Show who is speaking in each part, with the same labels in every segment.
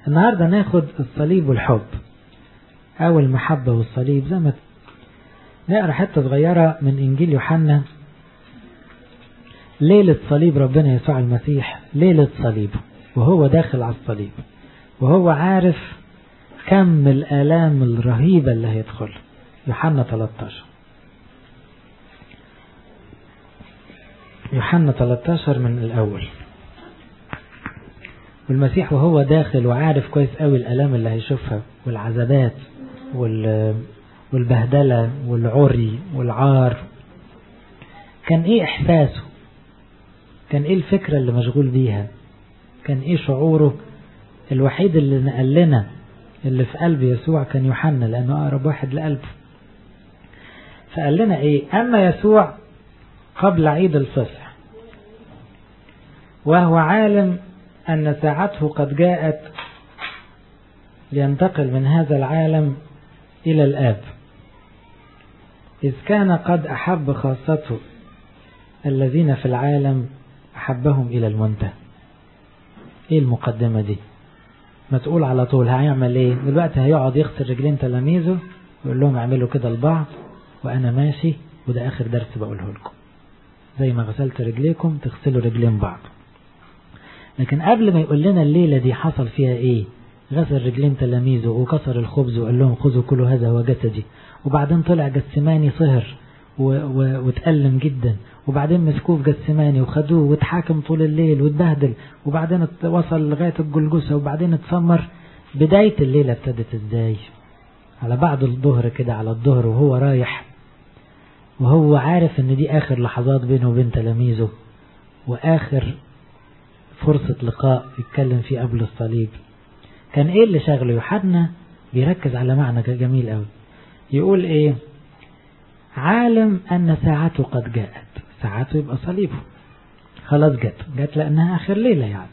Speaker 1: النهاردة ناخد الصليب والحب أو المحبة والصليب زي ما نقرأ حتة صغيرة من إنجيل يوحنا ليلة صليب ربنا يسوع المسيح ليلة صليبه وهو داخل على الصليب وهو عارف كم الآلام الرهيبة اللي هيدخل يوحنا 13 يوحنا 13 من الأول والمسيح وهو داخل وعارف كويس قوي الآلام اللي هيشوفها والعذابات والبهدلة والعري والعار كان ايه احساسه كان ايه الفكرة اللي مشغول بيها كان ايه شعوره الوحيد اللي نقل لنا اللي في قلب يسوع كان يوحنا لانه اقرب واحد لقلبه فقال لنا ايه اما يسوع قبل عيد الفصح وهو عالم ان ساعته قد جاءت لينتقل من هذا العالم الى الاب اذ كان قد احب خاصته الذين في العالم أحبهم إلى المنتهى إيه المقدمة دي ما تقول على طول هيعمل إيه دلوقتي هيقعد يغسل رجلين تلاميذه ويقول لهم اعملوا كده لبعض وأنا ماشي وده آخر درس بقوله لكم زي ما غسلت رجليكم تغسلوا رجلين بعض لكن قبل ما يقول لنا الليلة دي حصل فيها إيه غسل رجلين تلاميذه وكسر الخبز وقال لهم خذوا كلوا هذا هو جسدي وبعدين طلع جسماني صهر واتألم جدا وبعدين مسكوه في جسماني وخدوه واتحاكم طول الليل واتبهدل وبعدين وصل لغاية الجلجسة وبعدين اتسمر بداية الليلة ابتدت ازاي على بعد الظهر كده على الظهر وهو رايح وهو عارف ان دي اخر لحظات بينه وبين تلاميذه واخر فرصة لقاء يتكلم فيه قبل الصليب كان ايه اللي شغله يوحنا بيركز على معنى جميل قوي يقول ايه عالم ان ساعته قد جاءت ساعته يبقى صليبه خلاص جت جت لأنها آخر ليلة يعني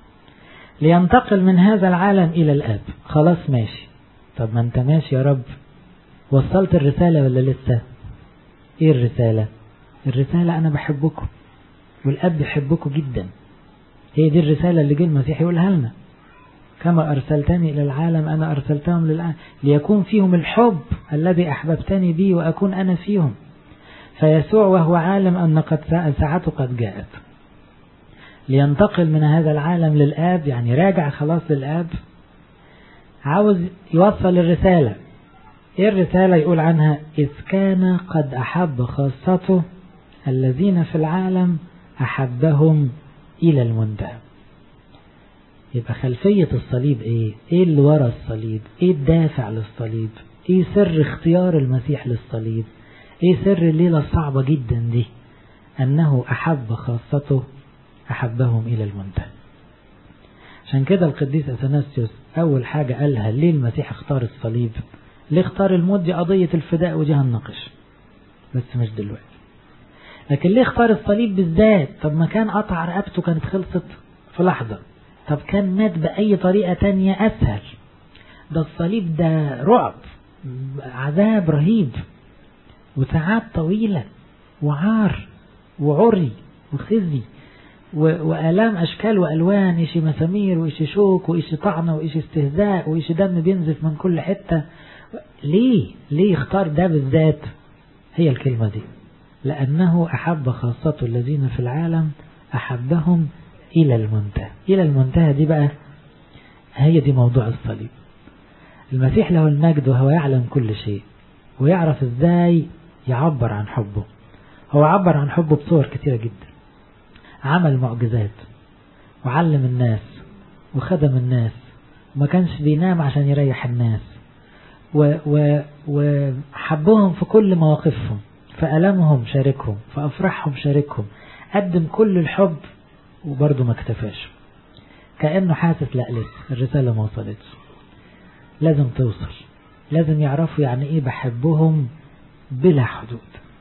Speaker 1: لينتقل من هذا العالم إلى الآب خلاص ماشي طب ما أنت ماشي يا رب وصلت الرسالة ولا لسه إيه الرسالة الرسالة أنا بحبكم والأب بيحبكم جدا هي دي الرسالة اللي جه المسيح يقولها لنا كما أرسلتني إلى العالم أنا أرسلتهم للعالم ليكون فيهم الحب الذي أحببتني به وأكون أنا فيهم فيسوع وهو عالم أن قد ساعته قد جاءت لينتقل من هذا العالم للآب يعني راجع خلاص للآب عاوز يوصل الرسالة ايه الرسالة يقول عنها إذ كان قد أحب خاصته الذين في العالم أحبهم إلى المنتهى يبقى خلفية الصليب ايه ايه اللي ورا الصليب ايه الدافع للصليب ايه سر اختيار المسيح للصليب ايه سر الليلة الصعبة جدا دي انه احب خاصته احبهم الى المنتهى عشان كده القديس اثناسيوس اول حاجة قالها ليه المسيح اختار الصليب ليه اختار الموت دي قضية الفداء ودي هنناقش بس مش دلوقتي لكن ليه اختار الصليب بالذات طب ما كان قطع رقبته كانت خلصت في لحظة طب كان مات بأي طريقة تانية أسهل ده الصليب ده رعب عذاب رهيب وساعات طويلة وعار وعري وخزي وآلام أشكال وألوان إشي مسامير وإشي شوك وإشي طعنة وإشي استهزاء وإشي دم بينزف من كل حتة ليه ليه اختار ده بالذات هي الكلمة دي لأنه أحب خاصته الذين في العالم أحبهم إلى المنتهى إلى المنتهى دي بقى هي دي موضوع الصليب المسيح له المجد وهو يعلم كل شيء ويعرف ازاي يعبر عن حبه هو عبر عن حبه بصور كتيرة جدا عمل معجزات وعلم الناس وخدم الناس وما كانش بينام عشان يريح الناس و و وحبهم في كل مواقفهم في ألمهم شاركهم في أفراحهم شاركهم قدم كل الحب وبرضه ما اكتفاش كأنه حاسس لا لسه الرسالة ما وصلتش لازم توصل لازم يعرفوا يعني ايه بحبهم بلا حدود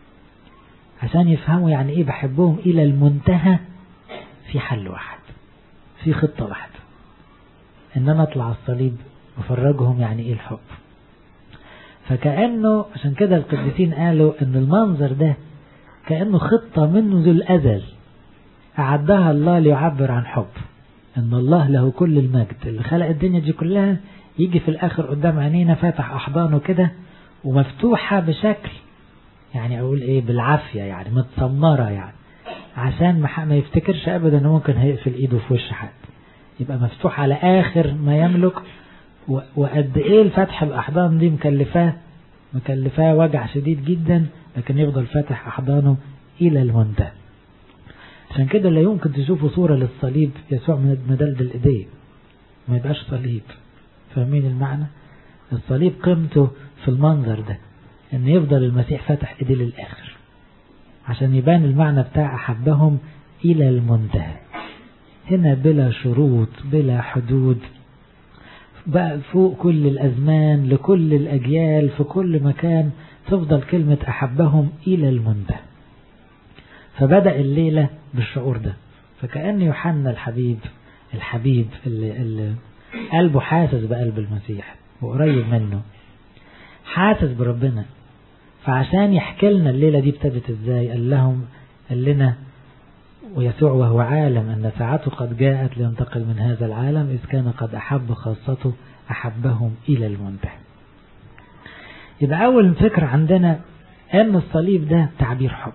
Speaker 1: عشان يفهموا يعني ايه بحبهم الى المنتهى في حل واحد في خطة واحدة ان انا اطلع على الصليب وافرجهم يعني ايه الحب فكأنه عشان كده القديسين قالوا ان المنظر ده كأنه خطة منذ الازل أعدها الله ليعبر عن حب ان الله له كل المجد اللي خلق الدنيا دي كلها يجي في الاخر قدام عينينا فاتح احضانه كده ومفتوحة بشكل يعني اقول ايه بالعافية يعني متسمرة يعني عشان ما يفتكرش ابدا انه ممكن هيقفل ايده في وش حد يبقى مفتوح على اخر ما يملك وقد ايه الفتح الاحضان دي مكلفاه مكلفاه وجع شديد جدا لكن يفضل فاتح احضانه الى المنتهى عشان كده لا يمكن تشوفوا صورة للصليب يسوع مدلدل ايديه ما يبقاش صليب فاهمين المعنى الصليب قيمته في المنظر ده ان يفضل المسيح فاتح ايديه للاخر عشان يبان المعنى بتاع احبهم الى المنتهى هنا بلا شروط بلا حدود بقى فوق كل الازمان لكل الاجيال في كل مكان تفضل كلمة احبهم الى المنتهى فبدأ الليلة بالشعور ده فكأن يوحنا الحبيب الحبيب اللي, اللي قلبه حاسس بقلب المسيح وقريب منه حاسس بربنا فعشان يحكي لنا الليلة دي ابتدت ازاي قال لهم قال لنا ويسوع وهو عالم أن ساعته قد جاءت لينتقل من هذا العالم إذ كان قد أحب خاصته أحبهم إلى المنتهى يبقى أول فكرة عندنا أن الصليب ده تعبير حب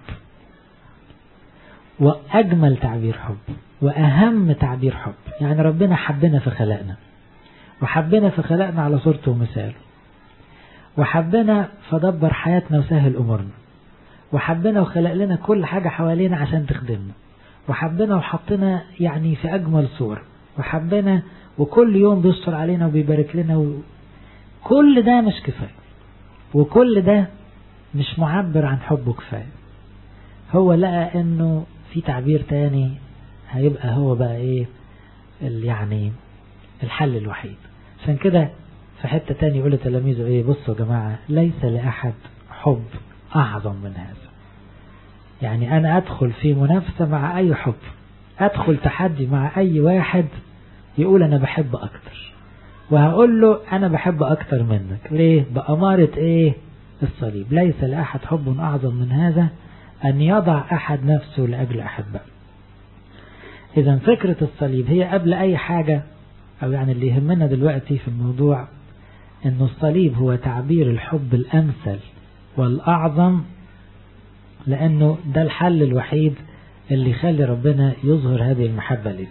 Speaker 1: وأجمل تعبير حب وأهم تعبير حب يعني ربنا حبنا فخلقنا وحبنا فخلقنا على صورته ومثاله وحبنا فدبر حياتنا وسهل أمورنا وحبنا وخلق لنا كل حاجة حوالينا عشان تخدمنا وحبنا وحطنا يعني في أجمل صور وحبنا وكل يوم بيستر علينا وبيبارك لنا و... كل ده مش كفاية وكل ده مش معبر عن حبه كفاية هو لقى انه في تعبير تاني هيبقى هو بقى ايه يعني الحل الوحيد عشان كده في حتة تاني يقول لتلاميذه ايه بصوا يا جماعة ليس لأحد حب أعظم من هذا يعني أنا أدخل في منافسة مع أي حب أدخل تحدي مع أي واحد يقول أنا بحب أكتر وهقول له أنا بحب أكتر منك ليه بأمارة إيه الصليب ليس لأحد حب أعظم من هذا أن يضع أحد نفسه لأجل أحبه إذا فكرة الصليب هي قبل أي حاجة أو يعني اللي يهمنا دلوقتي في الموضوع أن الصليب هو تعبير الحب الأمثل والأعظم لأنه ده الحل الوحيد اللي يخلي ربنا يظهر هذه المحبة ليه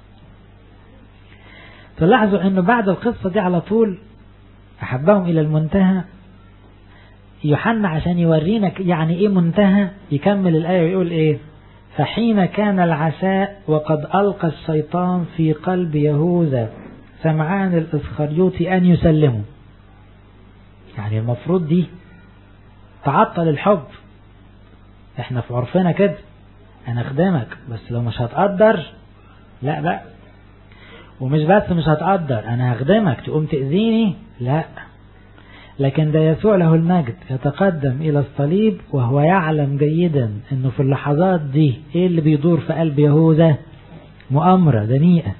Speaker 1: تلاحظوا أنه بعد القصة دي على طول أحبهم إلى المنتهى يوحنا عشان يورينا يعني إيه منتهى يكمل الآية ويقول إيه فحين كان العشاء وقد ألقى الشيطان في قلب يهوذا سمعان الإسخريوطي أن يسلمه يعني المفروض دي تعطل الحب احنا في عرفنا كده انا اخدمك بس لو مش هتقدر لا بقى ومش بس مش هتقدر انا هخدمك تقوم تأذيني لا لكن ده يسوع له المجد يتقدم الى الصليب وهو يعلم جيدا انه في اللحظات دي ايه اللي بيدور في قلب يهوذا مؤامرة دنيئة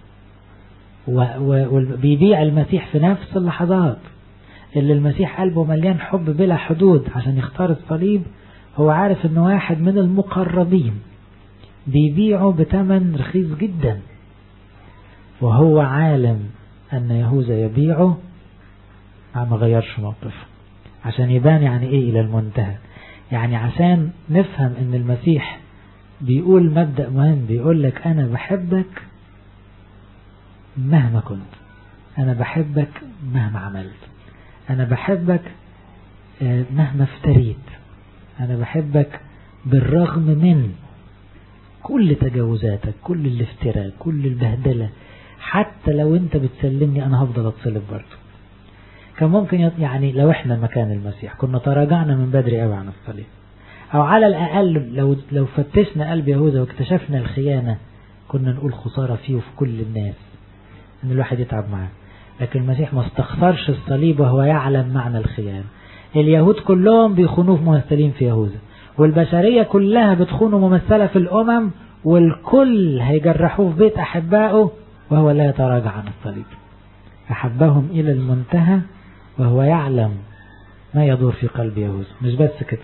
Speaker 1: وبيبيع المسيح في نفس اللحظات اللي المسيح قلبه مليان حب بلا حدود عشان يختار الصليب هو عارف ان واحد من المقربين بيبيعه بتمن رخيص جدا وهو عالم ان يهوذا يبيعه ما غيرش موقفه عشان يبان يعني ايه الى المنتهى يعني عشان نفهم ان المسيح بيقول مبدأ مهم بيقول لك انا بحبك مهما كنت انا بحبك مهما عملت انا بحبك مهما افتريت أنا بحبك بالرغم من كل تجاوزاتك كل الافتراء كل البهدلة حتى لو انت بتسلمني أنا هفضل أتصلب برضه كان ممكن يعني لو احنا مكان المسيح كنا تراجعنا من بدري قوي عن الصليب أو على الأقل لو لو فتشنا قلب يهوذا واكتشفنا الخيانة كنا نقول خسارة فيه وفي كل الناس إن الواحد يتعب معاه لكن المسيح ما استخسرش الصليب وهو يعلم معنى الخيانة اليهود كلهم بيخونوه ممثلين في يهوذا والبشرية كلها بتخونه ممثلة في الأمم والكل هيجرحوه في بيت أحبائه وهو لا يتراجع عن الصليب أحبهم إلى المنتهى وهو يعلم ما يدور في قلب يهوذا مش بس كده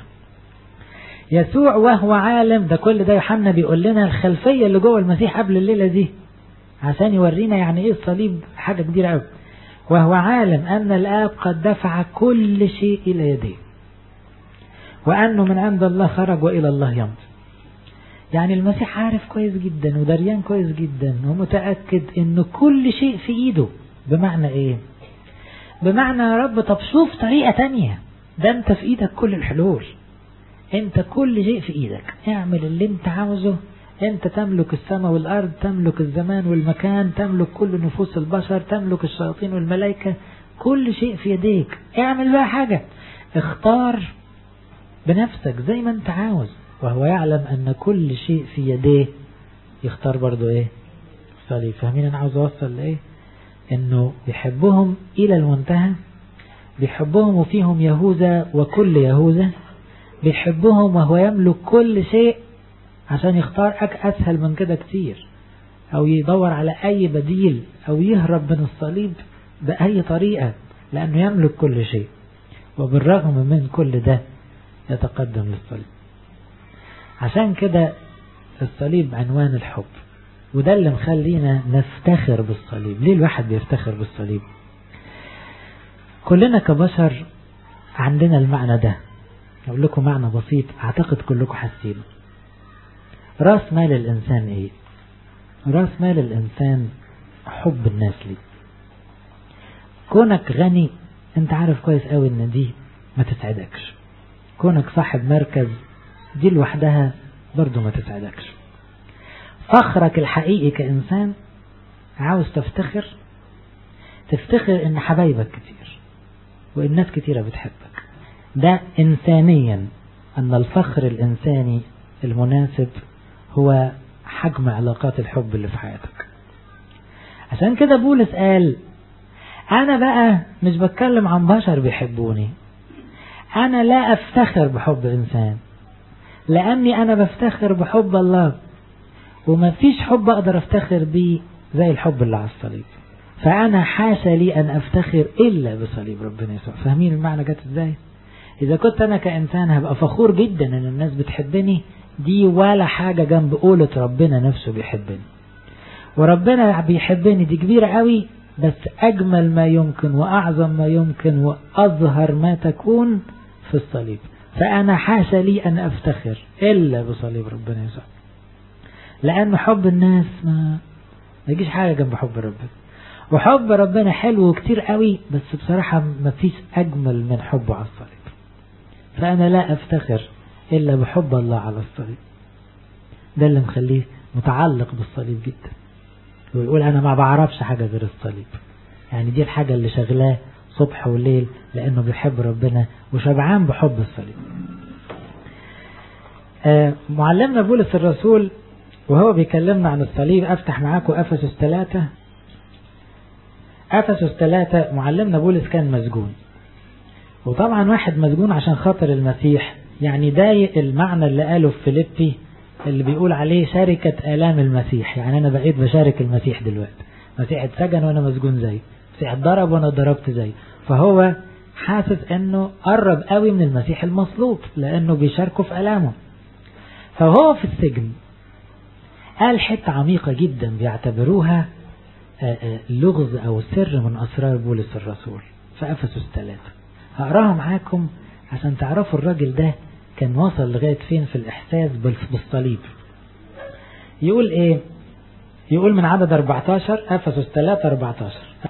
Speaker 1: يسوع وهو عالم ده كل ده يوحنا بيقول لنا الخلفية اللي جوه المسيح قبل الليلة دي عشان يورينا يعني ايه الصليب حاجة كبيرة قوي وهو عالم أن الآب قد دفع كل شيء إلى يديه وأنه من عند الله خرج وإلى الله يمضي يعني المسيح عارف كويس جدا ودريان كويس جدا ومتأكد أن كل شيء في إيده بمعنى إيه بمعنى يا رب طب شوف طريقة تانية ده أنت في إيدك كل الحلول أنت كل شيء في إيدك اعمل اللي أنت عاوزه أنت تملك السماء والأرض تملك الزمان والمكان تملك كل نفوس البشر تملك الشياطين والملائكة كل شيء في يديك اعمل بقى حاجة اختار بنفسك زي ما انت عاوز وهو يعلم ان كل شيء في يديه يختار برضو ايه صليب فاهمين انا عاوز اوصل لايه انه بيحبهم الى المنتهى بيحبهم وفيهم يهوذا وكل يهوذا بيحبهم وهو يملك كل شيء عشان يختار أسهل من كده كتير أو يدور على أي بديل أو يهرب من الصليب بأي طريقة لأنه يملك كل شيء وبالرغم من كل ده يتقدم للصليب عشان كده الصليب عنوان الحب وده اللي مخلينا نفتخر بالصليب ليه الواحد بيفتخر بالصليب كلنا كبشر عندنا المعنى ده أقول لكم معنى بسيط أعتقد كلكم حاسينه راس مال الإنسان إيه راس مال الإنسان حب الناس ليه كونك غني انت عارف كويس قوي ان دي ما تسعدكش كونك صاحب مركز دي لوحدها برضو ما تسعدكش فخرك الحقيقي كإنسان عاوز تفتخر تفتخر ان حبايبك كتير والناس كتيرة بتحبك ده إنسانيا أن الفخر الإنساني المناسب هو حجم علاقات الحب اللي في حياتك عشان كده بولس قال أنا بقى مش بتكلم عن بشر بيحبوني أنا لا أفتخر بحب إنسان لأني أنا بفتخر بحب الله وما فيش حب أقدر أفتخر بيه زي الحب اللي على الصليب فأنا حاشا لي أن أفتخر إلا بصليب ربنا يسوع فاهمين المعنى جت إزاي إذا كنت أنا كإنسان هبقى فخور جدا أن الناس بتحبني دي ولا حاجة جنب قولة ربنا نفسه بيحبني وربنا بيحبني دي كبيرة قوي بس أجمل ما يمكن وأعظم ما يمكن وأظهر ما تكون في الصليب فأنا حاشا لي أن أفتخر إلا بصليب ربنا يسوع لأن حب الناس ما ما يجيش حاجة جنب حب ربنا وحب ربنا حلو وكتير قوي بس بصراحة ما فيش أجمل من حبه على الصليب فأنا لا أفتخر إلا بحب الله على الصليب ده اللي مخليه متعلق بالصليب جدا ويقول أنا ما بعرفش حاجة غير الصليب يعني دي الحاجة اللي شغلاه صبح وليل لأنه بيحب ربنا وشبعان بحب الصليب آه معلمنا بولس الرسول وهو بيكلمنا عن الصليب أفتح معاكم أفسس ثلاثة أفسس ثلاثة معلمنا بولس كان مسجون وطبعا واحد مسجون عشان خاطر المسيح يعني ده المعنى اللي قاله في فيليبي اللي بيقول عليه شركة آلام المسيح يعني أنا بقيت بشارك المسيح دلوقتي المسيح اتسجن وأنا مسجون زيه المسيح اتضرب وأنا اتضربت زيه فهو حاسس أنه قرب قوي من المسيح المصلوب لأنه بيشاركه في آلامه فهو في السجن قال حتة عميقة جدا بيعتبروها لغز أو سر من أسرار بولس الرسول في أفسس ثلاثة هقراها معاكم عشان تعرفوا الراجل ده كان وصل لغاية فين في الإحساس بالصليب يقول إيه يقول من عدد 14 أفسس 3 14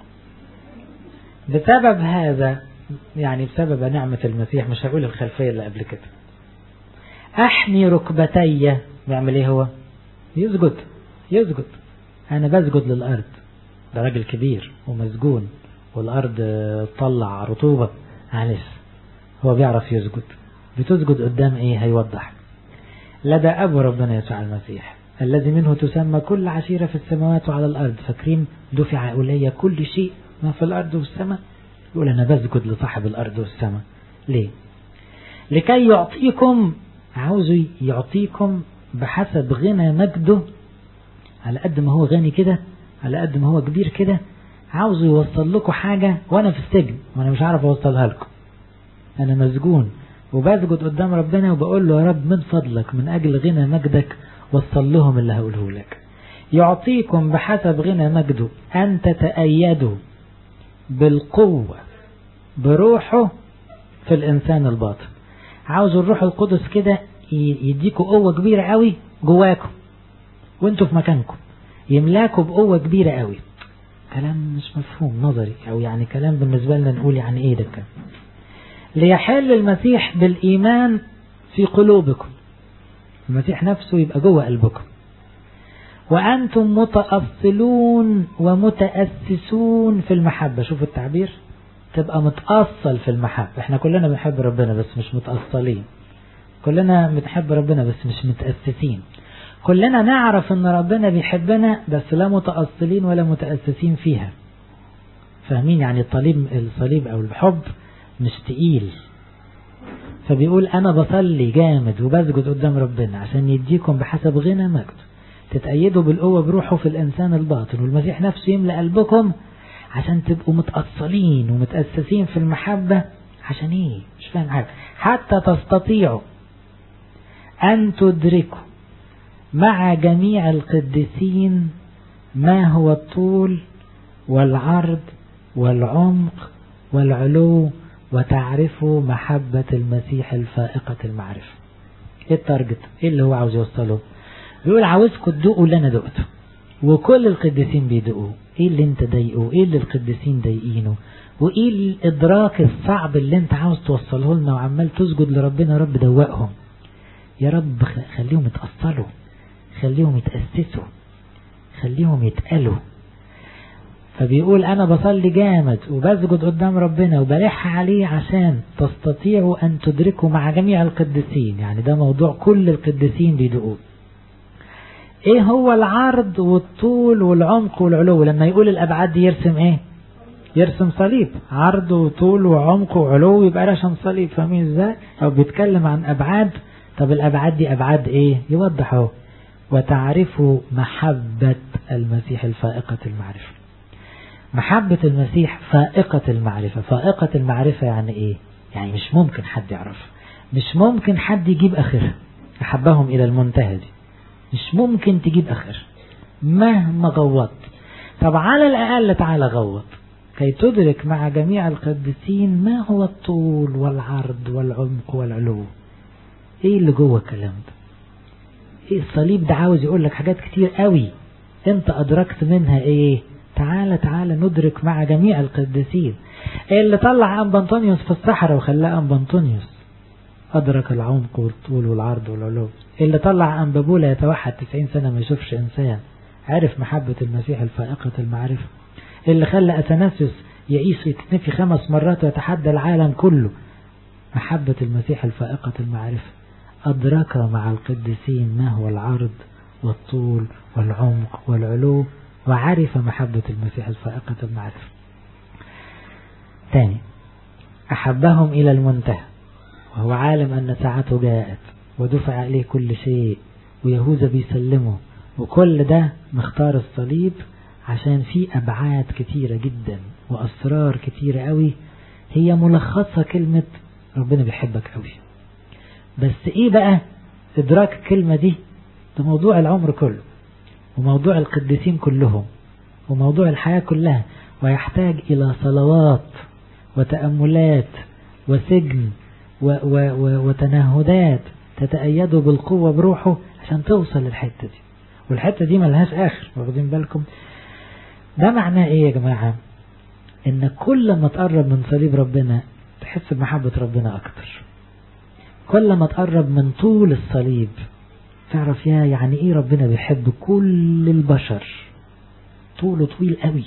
Speaker 1: بسبب هذا يعني بسبب نعمة المسيح مش هقول الخلفية اللي قبل كده أحني ركبتي بيعمل إيه هو يسجد يسجد أنا بسجد للأرض ده راجل كبير ومسجون والأرض تطلع رطوبة معلش هو بيعرف يسجد بتسجد قدام ايه هيوضح لدى ابو ربنا يسوع المسيح الذي منه تسمى كل عشيرة في السماوات وعلى الارض فاكرين دفع الي كل شيء ما في الارض والسماء يقول انا بسجد لصاحب الارض والسماء ليه لكي يعطيكم عاوز يعطيكم بحسب غنى مجده على قد ما هو غني كده على قد ما هو كبير كده عاوز يوصل لكم حاجة وانا في السجن وانا مش عارف اوصلها لكم انا مسجون وبسجد قدام ربنا وبقول له يا رب من فضلك من اجل غنى مجدك وصل لهم اللي هقوله لك يعطيكم بحسب غنى مجده أن تتأيدوا بالقوة بروحه في الإنسان الباطن عاوز الروح القدس كده يديكوا قوة كبيرة قوي جواكم وانتوا في مكانكم يملاكوا بقوة كبيرة قوي كلام مش مفهوم نظري او يعني كلام بالنسبة لنا نقول يعني ايه ده كلام ليحل المسيح بالإيمان في قلوبكم المسيح نفسه يبقى جوه قلبكم وأنتم متأصلون ومتأسسون في المحبة شوفوا التعبير تبقى متأصل في المحبة احنا كلنا بنحب ربنا بس مش متأصلين كلنا بنحب ربنا بس مش متأسسين كلنا نعرف ان ربنا بيحبنا بس لا متأصلين ولا متأسسين فيها فاهمين يعني الطليب الصليب او الحب مش تقيل فبيقول انا بصلي جامد وبسجد قدام ربنا عشان يديكم بحسب غنى مجده تتأيدوا بالقوة بروحه في الإنسان الباطن والمسيح نفسه يملأ قلبكم عشان تبقوا متأصلين ومتأسسين في المحبة عشان ايه مش فاهم حاجة حتى تستطيعوا أن تدركوا مع جميع القديسين ما هو الطول والعرض والعمق والعلو وتعرفوا محبة المسيح الفائقة المعرفة ايه التارجت ايه اللي هو عاوز يوصله بيقول عاوزكم تدوقوا اللي انا دقته وكل القديسين بيدوقوه ايه اللي انت ضايقه ايه اللي القديسين ضايقينه وايه الادراك الصعب اللي انت عاوز توصله لنا وعمال تسجد لربنا يا رب دوقهم يا رب خليهم يتأصلوا خليهم يتأسسوا خليهم يتقلوا فبيقول أنا بصلي جامد وبسجد قدام ربنا وبلح عليه عشان تستطيعوا أن تدركوا مع جميع القديسين يعني ده موضوع كل القديسين بيدقوه ايه هو العرض والطول والعمق والعلو لما يقول الأبعاد دي يرسم ايه يرسم صليب عرض وطول وعمق وعلو يبقى رسم صليب فاهمين ازاي او بيتكلم عن أبعاد طب الأبعاد دي أبعاد ايه يوضح اهو وتعرفوا محبة المسيح الفائقة المعرفة محبة المسيح فائقة المعرفة فائقة المعرفة يعني ايه يعني مش ممكن حد يعرف مش ممكن حد يجيب اخرها احبهم الى المنتهى دي مش ممكن تجيب اخر مهما غوطت طب على الاقل تعالى غوط كي تدرك مع جميع القديسين ما هو الطول والعرض والعمق والعلو ايه اللي جوه الكلام ده ايه الصليب ده عاوز يقول لك حاجات كتير قوي انت ادركت منها ايه تعالى تعالى ندرك مع جميع القديسين ايه اللي طلع ام بنطونيوس في الصحراء وخلاه ام بنطونيوس ادرك العمق والطول والعرض والعلو ايه اللي طلع ام بابولا يتوحد 90 سنة ما يشوفش انسان عرف محبة المسيح الفائقة المعرفة ايه اللي خلى اثناسيوس يعيش يتنفي خمس مرات ويتحدى العالم كله محبة المسيح الفائقة المعرفة أدرك مع القديسين ما هو العرض والطول والعمق والعلو وعرف محبة المسيح الفائقة المعرفة ثاني أحبهم إلى المنتهى وهو عالم أن ساعته جاءت ودفع إليه كل شيء ويهوذا بيسلمه وكل ده مختار الصليب عشان في أبعاد كتيرة جدا وأسرار كتيرة قوي هي ملخصة كلمة ربنا بيحبك قوي بس ايه بقى ادراك الكلمة دي ده موضوع العمر كله وموضوع القديسين كلهم وموضوع الحياة كلها ويحتاج إلى صلوات وتأملات وسجن و و و وتنهدات تتأيدوا بالقوة بروحه عشان توصل للحتة دي والحتة دي ملهاش آخر واخدين بالكم ده معناه ايه يا جماعة ان كل ما تقرب من صليب ربنا تحس بمحبة ربنا اكتر كل ما تقرب من طول الصليب تعرف يا يعني ايه ربنا بيحب كل البشر طوله طويل قوي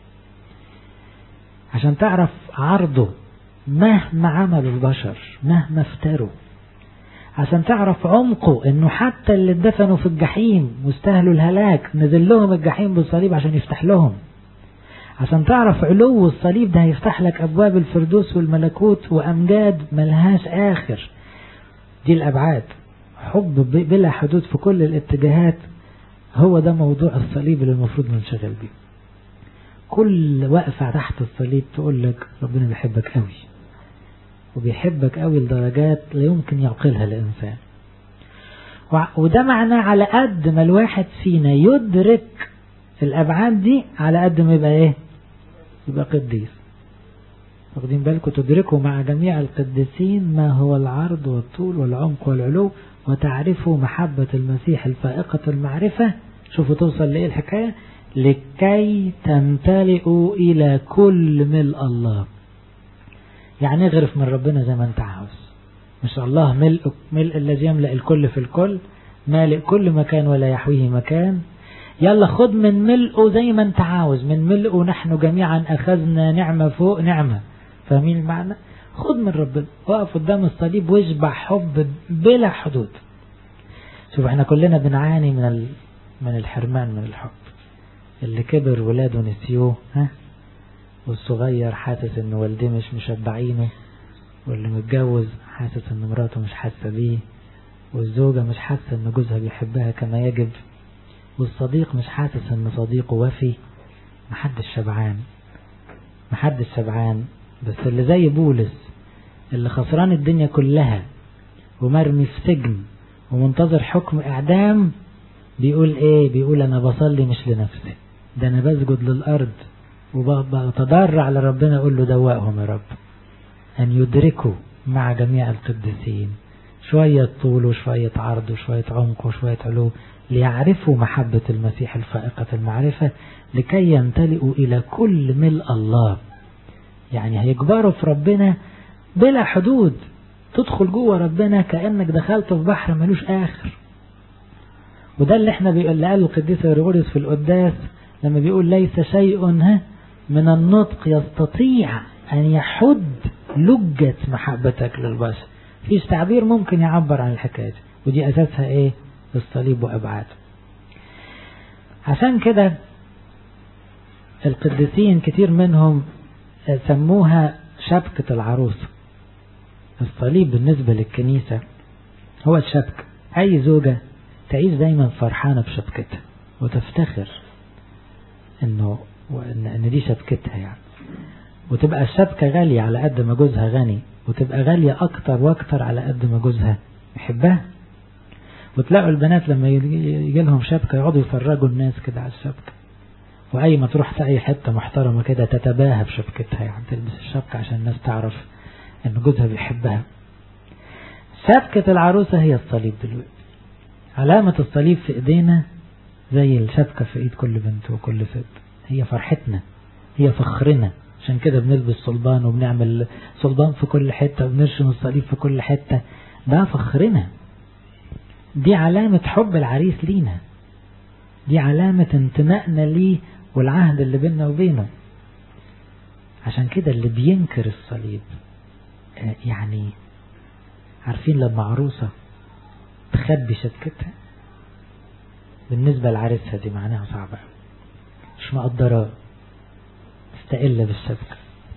Speaker 1: عشان تعرف عرضه مهما عملوا البشر مهما افتروا عشان تعرف عمقه انه حتى اللي اتدفنوا في الجحيم واستاهلوا الهلاك نزل لهم الجحيم بالصليب عشان يفتح لهم عشان تعرف علو الصليب ده هيفتح لك ابواب الفردوس والملكوت وامجاد ملهاش اخر دي الابعاد حب بلا حدود في كل الاتجاهات هو ده موضوع الصليب اللي المفروض ننشغل بيه كل وقفة تحت الصليب تقول لك ربنا بيحبك قوي وبيحبك قوي لدرجات لا يمكن يعقلها الإنسان وده معناه على قد ما الواحد فينا يدرك الأبعاد دي على قد ما يبقى إيه يبقى قديس واخدين بالكم تدركوا مع جميع القديسين ما هو العرض والطول والعمق والعلو وتعرفوا محبة المسيح الفائقة المعرفة شوفوا توصل لإيه الحكاية لكي تمتلئوا إلى كل ملء الله يعني اغرف من ربنا زي ما انت عاوز مش الله ملء ملء الذي يملأ الكل في الكل مالئ كل مكان ولا يحويه مكان يلا خد من ملئه زي ما انت عاوز من ملئه نحن جميعا أخذنا نعمة فوق نعمة فاهمين المعنى خد من ربنا وقف قدام الصليب واشبع حب بلا حدود شوف احنا كلنا بنعاني من ال... من الحرمان من الحب اللي كبر ولاده نسيوه ها والصغير حاسس ان والديه مش مشبعينه واللي متجوز حاسس ان مراته مش حاسه بيه والزوجة مش حاسة ان جوزها بيحبها كما يجب والصديق مش حاسس ان صديقه وفي محدش شبعان محدش شبعان بس اللي زي بولس اللي خسران الدنيا كلها ومرمي في سجن ومنتظر حكم اعدام بيقول ايه بيقول انا بصلي مش لنفسي ده انا بسجد للارض وبتضرع لربنا اقول له دوقهم يا رب ان يدركوا مع جميع القديسين شوية طول وشوية عرض وشوية عمق وشوية علو ليعرفوا محبة المسيح الفائقة المعرفة لكي يمتلئوا إلى كل ملء الله يعني هيكبروا في ربنا بلا حدود تدخل جوه ربنا كأنك دخلت في بحر ملوش آخر وده اللي احنا بيقول اللي قاله القديس غريغوريوس في القداس لما بيقول ليس شيء ها من النطق يستطيع أن يحد لجة محبتك للبشر فيش تعبير ممكن يعبر عن الحكاية دي ودي أساسها إيه الصليب وأبعاده عشان كده القديسين كتير منهم سموها شبكة العروس الصليب بالنسبة للكنيسة هو الشبكة أي زوجة تعيش دايما فرحانة بشبكتها وتفتخر إنه إن دي شبكتها يعني وتبقى الشبكة غالية على قد ما جوزها غني وتبقى غالية أكتر وأكتر على قد ما جوزها يحبها وتلاقوا البنات لما يجي لهم شبكة يقعدوا يفرجوا الناس كده على الشبكة وأي ما تروح في أي حتة محترمة كده تتباهى بشبكتها يعني تلبس الشبكة عشان الناس تعرف إن جوزها بيحبها شبكة العروسة هي الصليب دلوقتي علامة الصليب في إيدينا زي الشبكة في إيد كل بنت وكل ست هي فرحتنا هي فخرنا عشان كده بنلبس صلبان وبنعمل صلبان في كل حتة وبنرشم الصليب في كل حتة ده فخرنا دي علامة حب العريس لينا دي علامة انتمائنا ليه والعهد اللي بيننا وبينه عشان كده اللي بينكر الصليب يعني عارفين لما عروسة تخبي شبكتها بالنسبة لعريسها دي معناها صعبة مش مقدرة مستقلة بالشبكة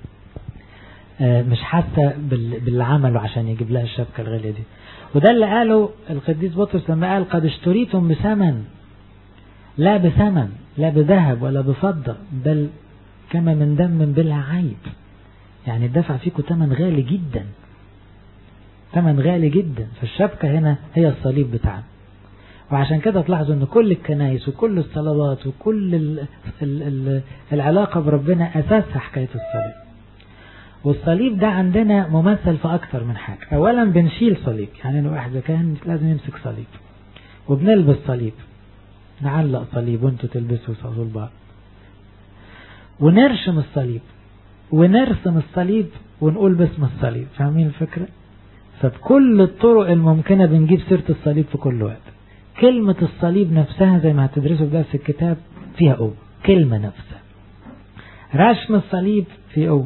Speaker 1: مش حاسة باللي عمله عشان يجيب لها الشبكة الغالية دي وده اللي قاله القديس بطرس لما قال قد اشتريتم بثمن لا بثمن لا بذهب ولا بفضة بل كما من دم بلا عيب يعني الدفع فيكم ثمن غالي جدا ثمن غالي جدا فالشبكة هنا هي الصليب بتاعنا وعشان كده تلاحظوا ان كل الكنائس وكل الصلوات وكل ال ال ال العلاقة بربنا اساسها حكاية الصليب والصليب ده عندنا ممثل في اكتر من حاجة اولا بنشيل صليب يعني لو واحد كان لازم يمسك صليب وبنلبس صليب نعلق صليب وانتوا تلبسوا صليب بعض ونرشم الصليب ونرسم الصليب ونقول باسم الصليب فاهمين الفكرة فبكل الطرق الممكنة بنجيب سيرة الصليب في كل وقت كلمة الصليب نفسها زي ما هتدرسوا في درس الكتاب فيها قوة كلمة نفسها رسم الصليب فيه قوة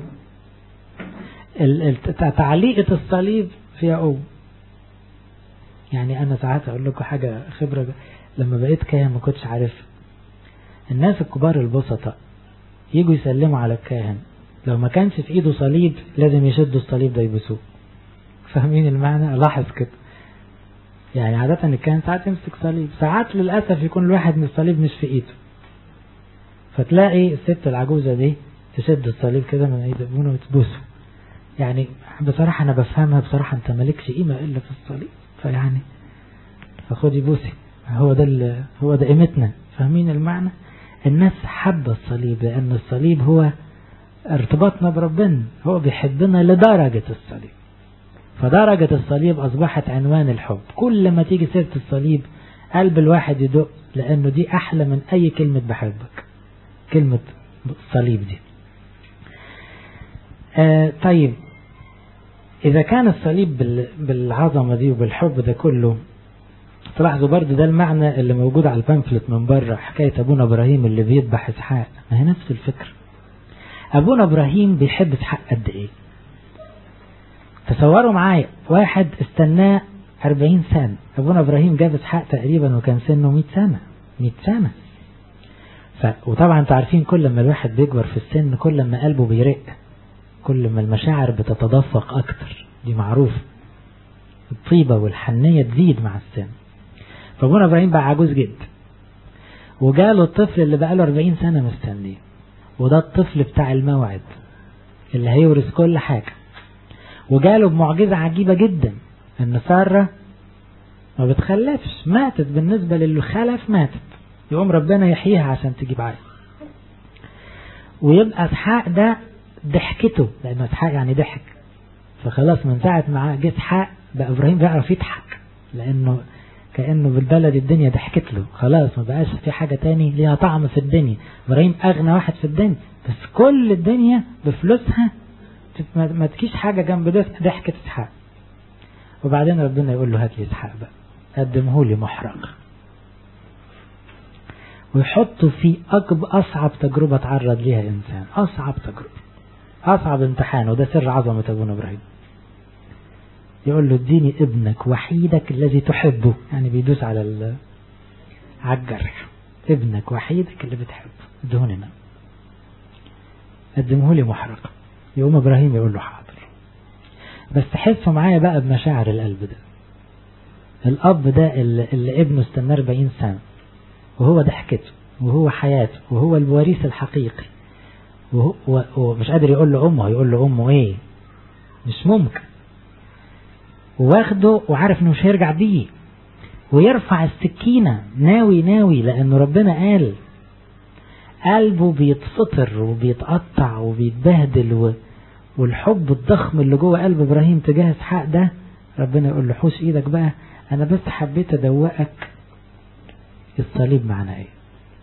Speaker 1: تعليقة الصليب فيها قوة يعني أنا ساعات أقول لكم حاجة خبرة لما بقيت كاهن ما كنتش عارف الناس الكبار البسطاء يجوا يسلموا على الكاهن لو ما كانش في ايده صليب لازم يشدوا الصليب ده يبسوه فاهمين المعنى لاحظ كده يعني عادة الكاهن ساعات يمسك صليب ساعات للأسف يكون الواحد من الصليب مش في ايده فتلاقي الست العجوزة دي تشد الصليب كده من ايد ابونا وتبوسه يعني بصراحة أنا بفهمها بصراحة أنت مالكش قيمة إلا في الصليب فيعني فخدي بوسي هو ده هو ده قيمتنا فاهمين المعنى الناس حابة الصليب لأن الصليب هو ارتباطنا بربنا هو بيحبنا لدرجة الصليب فدرجة الصليب أصبحت عنوان الحب كل ما تيجي سيرة الصليب قلب الواحد يدق لأنه دي أحلى من أي كلمة بحبك كلمة الصليب دي آه طيب إذا كان الصليب بالعظمة دي وبالحب ده كله تلاحظوا برضه ده المعنى اللي موجود على البامفلت من بره حكاية أبونا إبراهيم اللي بيذبح إسحاق ما هي نفس الفكرة أبونا إبراهيم بيحب إسحاق قد إيه تصوروا معايا واحد استناه 40 سنة أبونا إبراهيم جاب إسحاق تقريبا وكان سنه 100 سنة 100 سنة ف... وطبعا انتوا عارفين كل ما الواحد بيكبر في السن كل ما قلبه بيرق كل ما المشاعر بتتدفق أكتر دي معروف الطيبة والحنية تزيد مع السن فابونا إبراهيم بقى عجوز جدا وجاله الطفل اللي بقى له 40 سنة مستنيه وده الطفل بتاع الموعد اللي هيورث كل حاجة وجاله بمعجزة عجيبة جدا ان سارة ما بتخلفش ماتت بالنسبة للي خلف ماتت يقوم ربنا يحييها عشان تجيب عيل ويبقى اسحاق ده ضحكته لان اسحاق يعني ضحك فخلاص من ساعة ما جه اسحاق بقى ابراهيم بيعرف يضحك لانه كأنه بالبلد الدنيا ضحكت له خلاص ما بقاش في حاجة تاني ليها طعم في الدنيا إبراهيم أغنى واحد في الدنيا بس كل الدنيا بفلوسها ما تكيش حاجة جنب ده ضحكة إسحاق وبعدين ربنا يقول له هات لي إسحاق بقى قدمه لي محرق ويحطه في أقب أصعب تجربة تعرض ليها إنسان أصعب تجربة أصعب امتحان وده سر عظمة أبونا إبراهيم يقول له اديني ابنك وحيدك الذي تحبه يعني بيدوس على ال... على الجرح ابنك وحيدك اللي بتحبه ادهوني انا قدمه لي محرقة يقوم ابراهيم يقول له حاضر بس حسوا معايا بقى بمشاعر القلب ده الاب ده اللي, اللي ابنه استنى 40 سنة وهو ضحكته وهو حياته وهو الوريث الحقيقي وهو ومش قادر يقول له امه يقول له امه ايه مش ممكن واخده وعارف انه مش هيرجع بيه ويرفع السكينة ناوي ناوي لانه ربنا قال قلبه بيتفطر وبيتقطع وبيتبهدل و... والحب الضخم اللي جوه قلب ابراهيم تجاه اسحاق ده ربنا يقول له حوش ايدك بقى انا بس حبيت ادوقك الصليب معناه ايه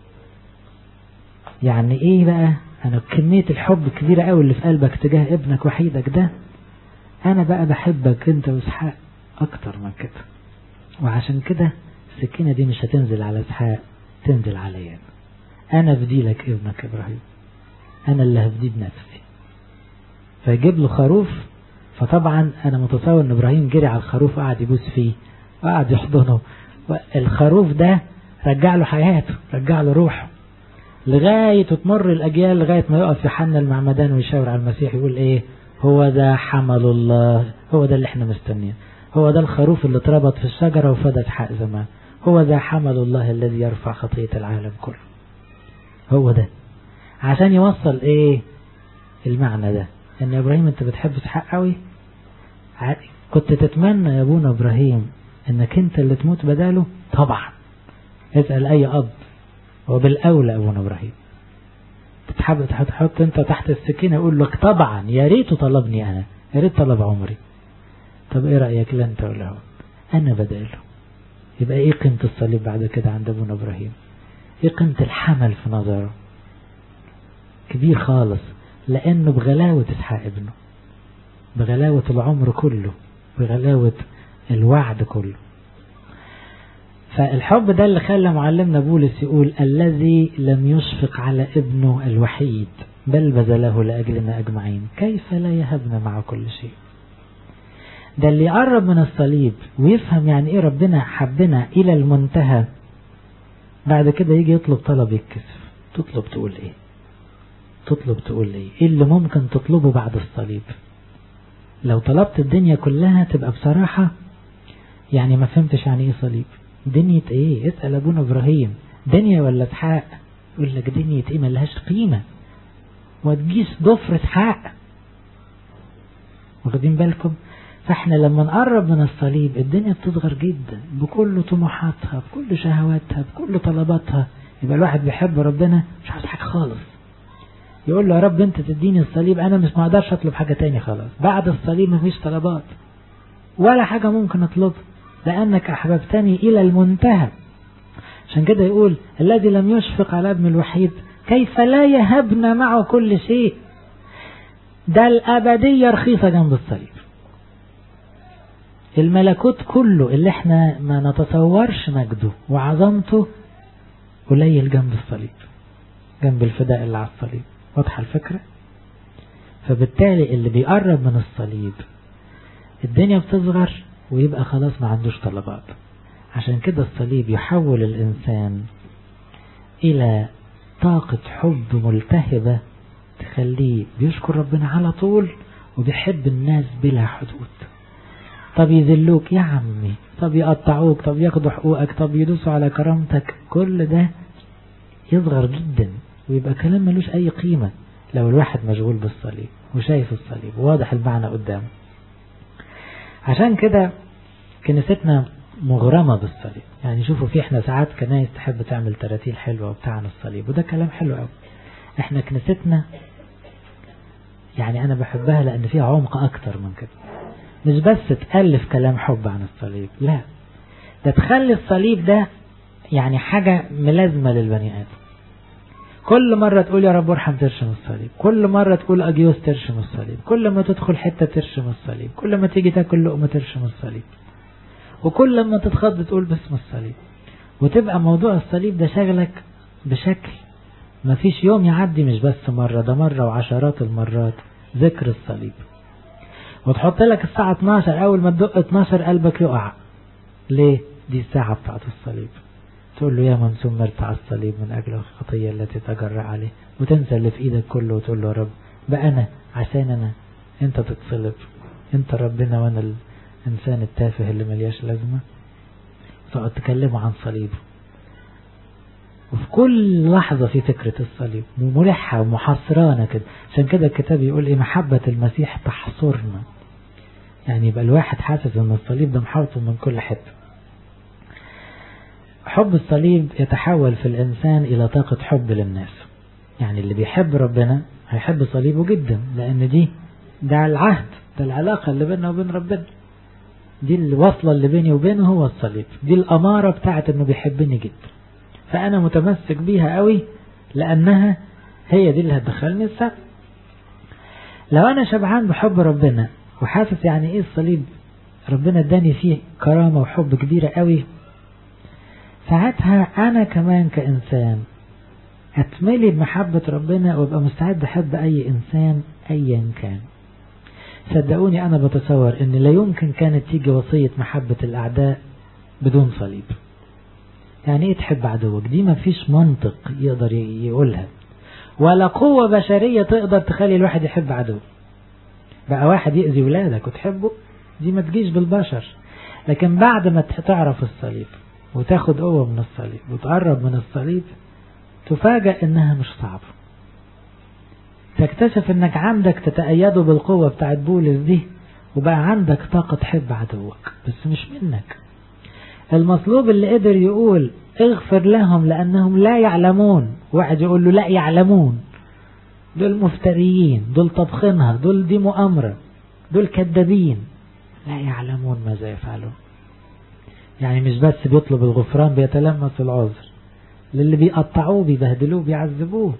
Speaker 1: يعني ايه بقى انا كمية الحب الكبيرة قوي اللي في قلبك تجاه ابنك وحيدك ده انا بقى بحبك انت واسحاق اكتر من كده وعشان كده السكينة دي مش هتنزل على اسحاق تنزل عليا انا افدي لك ابنك ابراهيم انا اللي هفدي بنفسي فيجيب له خروف فطبعا انا متصور ان ابراهيم جري على الخروف وقعد يبوس فيه وقعد يحضنه الخروف ده رجع له حياته رجع له روحه لغاية تمر الأجيال لغاية ما يقف يوحنا المعمدان ويشاور على المسيح يقول إيه هو ده حمل الله هو ده اللي احنا مستنيين هو ده الخروف اللي اتربط في الشجرة وفدت حق زمان هو ده حمل الله الذي يرفع خطية العالم كله هو ده عشان يوصل ايه المعنى ده ان ابراهيم انت بتحب اسحاق قوي كنت تتمنى يا ابونا ابراهيم انك انت اللي تموت بداله طبعا اسأل اي اب وبالاولى ابونا ابراهيم تتحب تحط انت تحت السكينة يقول لك طبعا يا ريت طلبني انا يا ريت طلب عمري طب ايه رأيك لا انت ولا هو انا بداله يبقى ايه قيمة الصليب بعد كده عند ابونا ابراهيم ايه قيمة الحمل في نظره كبير خالص لانه بغلاوة اسحاق ابنه بغلاوة العمر كله بغلاوة الوعد كله فالحب ده اللي خلى معلمنا بولس يقول الذي لم يشفق على ابنه الوحيد بل بذله لأجلنا أجمعين كيف لا يهبنا مع كل شيء ده اللي يقرب من الصليب ويفهم يعني ايه ربنا حبنا الى المنتهى بعد كده يجي يطلب طلب يتكسف تطلب تقول ايه تطلب تقول ايه ايه اللي ممكن تطلبه بعد الصليب لو طلبت الدنيا كلها تبقى بصراحة يعني ما فهمتش يعني ايه صليب دنيا ايه اسأل ابونا ابراهيم دنيا ولا اسحاق يقول لك دنيا ايه ملهاش قيمة وتجيس ضفر اسحاق واخدين بالكم فاحنا لما نقرب من الصليب الدنيا بتصغر جدا بكل طموحاتها بكل شهواتها بكل طلباتها يبقى الواحد بيحب ربنا مش عاوز حاجة خالص يقول له يا رب انت تديني الصليب انا مش مقدرش اطلب حاجة تاني خلاص بعد الصليب مفيش طلبات ولا حاجة ممكن اطلبها لانك احببتني الى المنتهى عشان كده يقول الذي لم يشفق على ابن الوحيد كيف لا يهبنا معه كل شيء ده الأبدية رخيصة جنب الصليب الملكوت كله اللي احنا ما نتصورش مجده وعظمته قليل جنب الصليب جنب الفداء اللي على الصليب واضحة الفكرة فبالتالي اللي بيقرب من الصليب الدنيا بتصغر ويبقى خلاص ما عندوش طلبات عشان كده الصليب يحول الإنسان إلى طاقة حب ملتهبة تخليه بيشكر ربنا على طول وبيحب الناس بلا حدود طب يذلوك يا عمي طب يقطعوك طب ياخدوا حقوقك طب يدوسوا على كرامتك كل ده يصغر جدا ويبقى كلام ملوش أي قيمة لو الواحد مشغول بالصليب وشايف الصليب واضح المعنى قدامه عشان كده كنيستنا مغرمة بالصليب يعني شوفوا في احنا ساعات كنايس تحب تعمل تراتيل حلوة وبتاع عن الصليب وده كلام حلو قوي احنا كنيستنا يعني انا بحبها لان فيها عمق اكتر من كده مش بس تألف كلام حب عن الصليب لا ده تخلي الصليب ده يعني حاجة ملازمة للبني آدم كل مرة تقول يا رب ارحم ترشم الصليب كل مرة تقول أجيوس ترشم الصليب كل ما تدخل حتة ترشم الصليب كل ما تيجي تاكل لقمة ترشم الصليب وكل ما تتخض تقول باسم الصليب وتبقى موضوع الصليب ده شغلك بشكل ما فيش يوم يعدي مش بس مرة ده مرة وعشرات المرات ذكر الصليب وتحط لك الساعة 12 أول ما تدق 12 قلبك يقع ليه؟ دي الساعة بتاعت الصليب تقول له يا من سمرت على الصليب من أجل الخطية التي تجرى عليه وتنسى اللي في إيدك كله وتقول له يا رب بقى أنا عشان أنا أنت تتصلب أنت ربنا وأنا الإنسان التافه اللي ملياش لازمة تقعد تكلمه عن صليبه وفي كل لحظة في فكرة الصليب ملحة ومحصرانة كده عشان كده الكتاب يقول إيه محبة المسيح تحصرنا يعني يبقى الواحد حاسس ان الصليب ده محاوطه من كل حتة حب الصليب يتحول في الإنسان إلى طاقة حب للناس يعني اللي بيحب ربنا هيحب صليبه جدا لأن دي ده العهد ده العلاقة اللي بيننا وبين ربنا دي الوصلة اللي بيني وبينه هو الصليب دي الأمارة بتاعت انه بيحبني جدا فأنا متمسك بيها قوي لأنها هي دي اللي هتدخلني السبب لو أنا شبعان بحب ربنا وحاسس يعني إيه الصليب ربنا اداني فيه كرامة وحب كبيرة قوي ساعتها أنا كمان كإنسان أتملي بمحبة ربنا وابقى مستعد أحب أي إنسان أيا كان صدقوني أنا بتصور أن لا يمكن كانت تيجي وصية محبة الأعداء بدون صليب يعني إيه تحب عدوك دي ما فيش منطق يقدر يقولها ولا قوة بشرية تقدر تخلي الواحد يحب عدوه بقى واحد يأذي ولادك وتحبه دي ما تجيش بالبشر لكن بعد ما تعرف الصليب وتاخد قوة من الصليب وتقرب من الصليب تفاجأ انها مش صعبة تكتشف انك عندك تتأيده بالقوة بتاعت بولس دي وبقى عندك طاقة تحب عدوك بس مش منك المطلوب اللي قدر يقول اغفر لهم لأنهم لا يعلمون واحد يقول له لا يعلمون دول مفتريين دول طبخينها دول دي مؤامرة دول كذابين لا يعلمون ماذا يفعلون يعني مش بس بيطلب الغفران بيتلمس العذر للي بيقطعوه بيبهدلوه بيعذبوه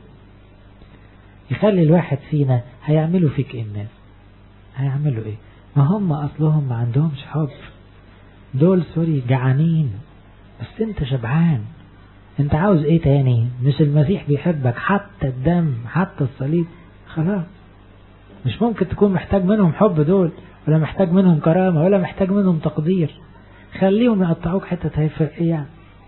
Speaker 1: يخلي الواحد فينا هيعملوا فيك ايه الناس هيعملوا ايه ما هم اصلهم ما عندهمش حب دول سوري جعانين بس انت شبعان انت عاوز ايه تاني مش المسيح بيحبك حتى الدم حتى الصليب خلاص مش ممكن تكون محتاج منهم حب دول ولا محتاج منهم كرامة ولا محتاج منهم تقدير خليهم يقطعوك حتة هيفرق ايه يعني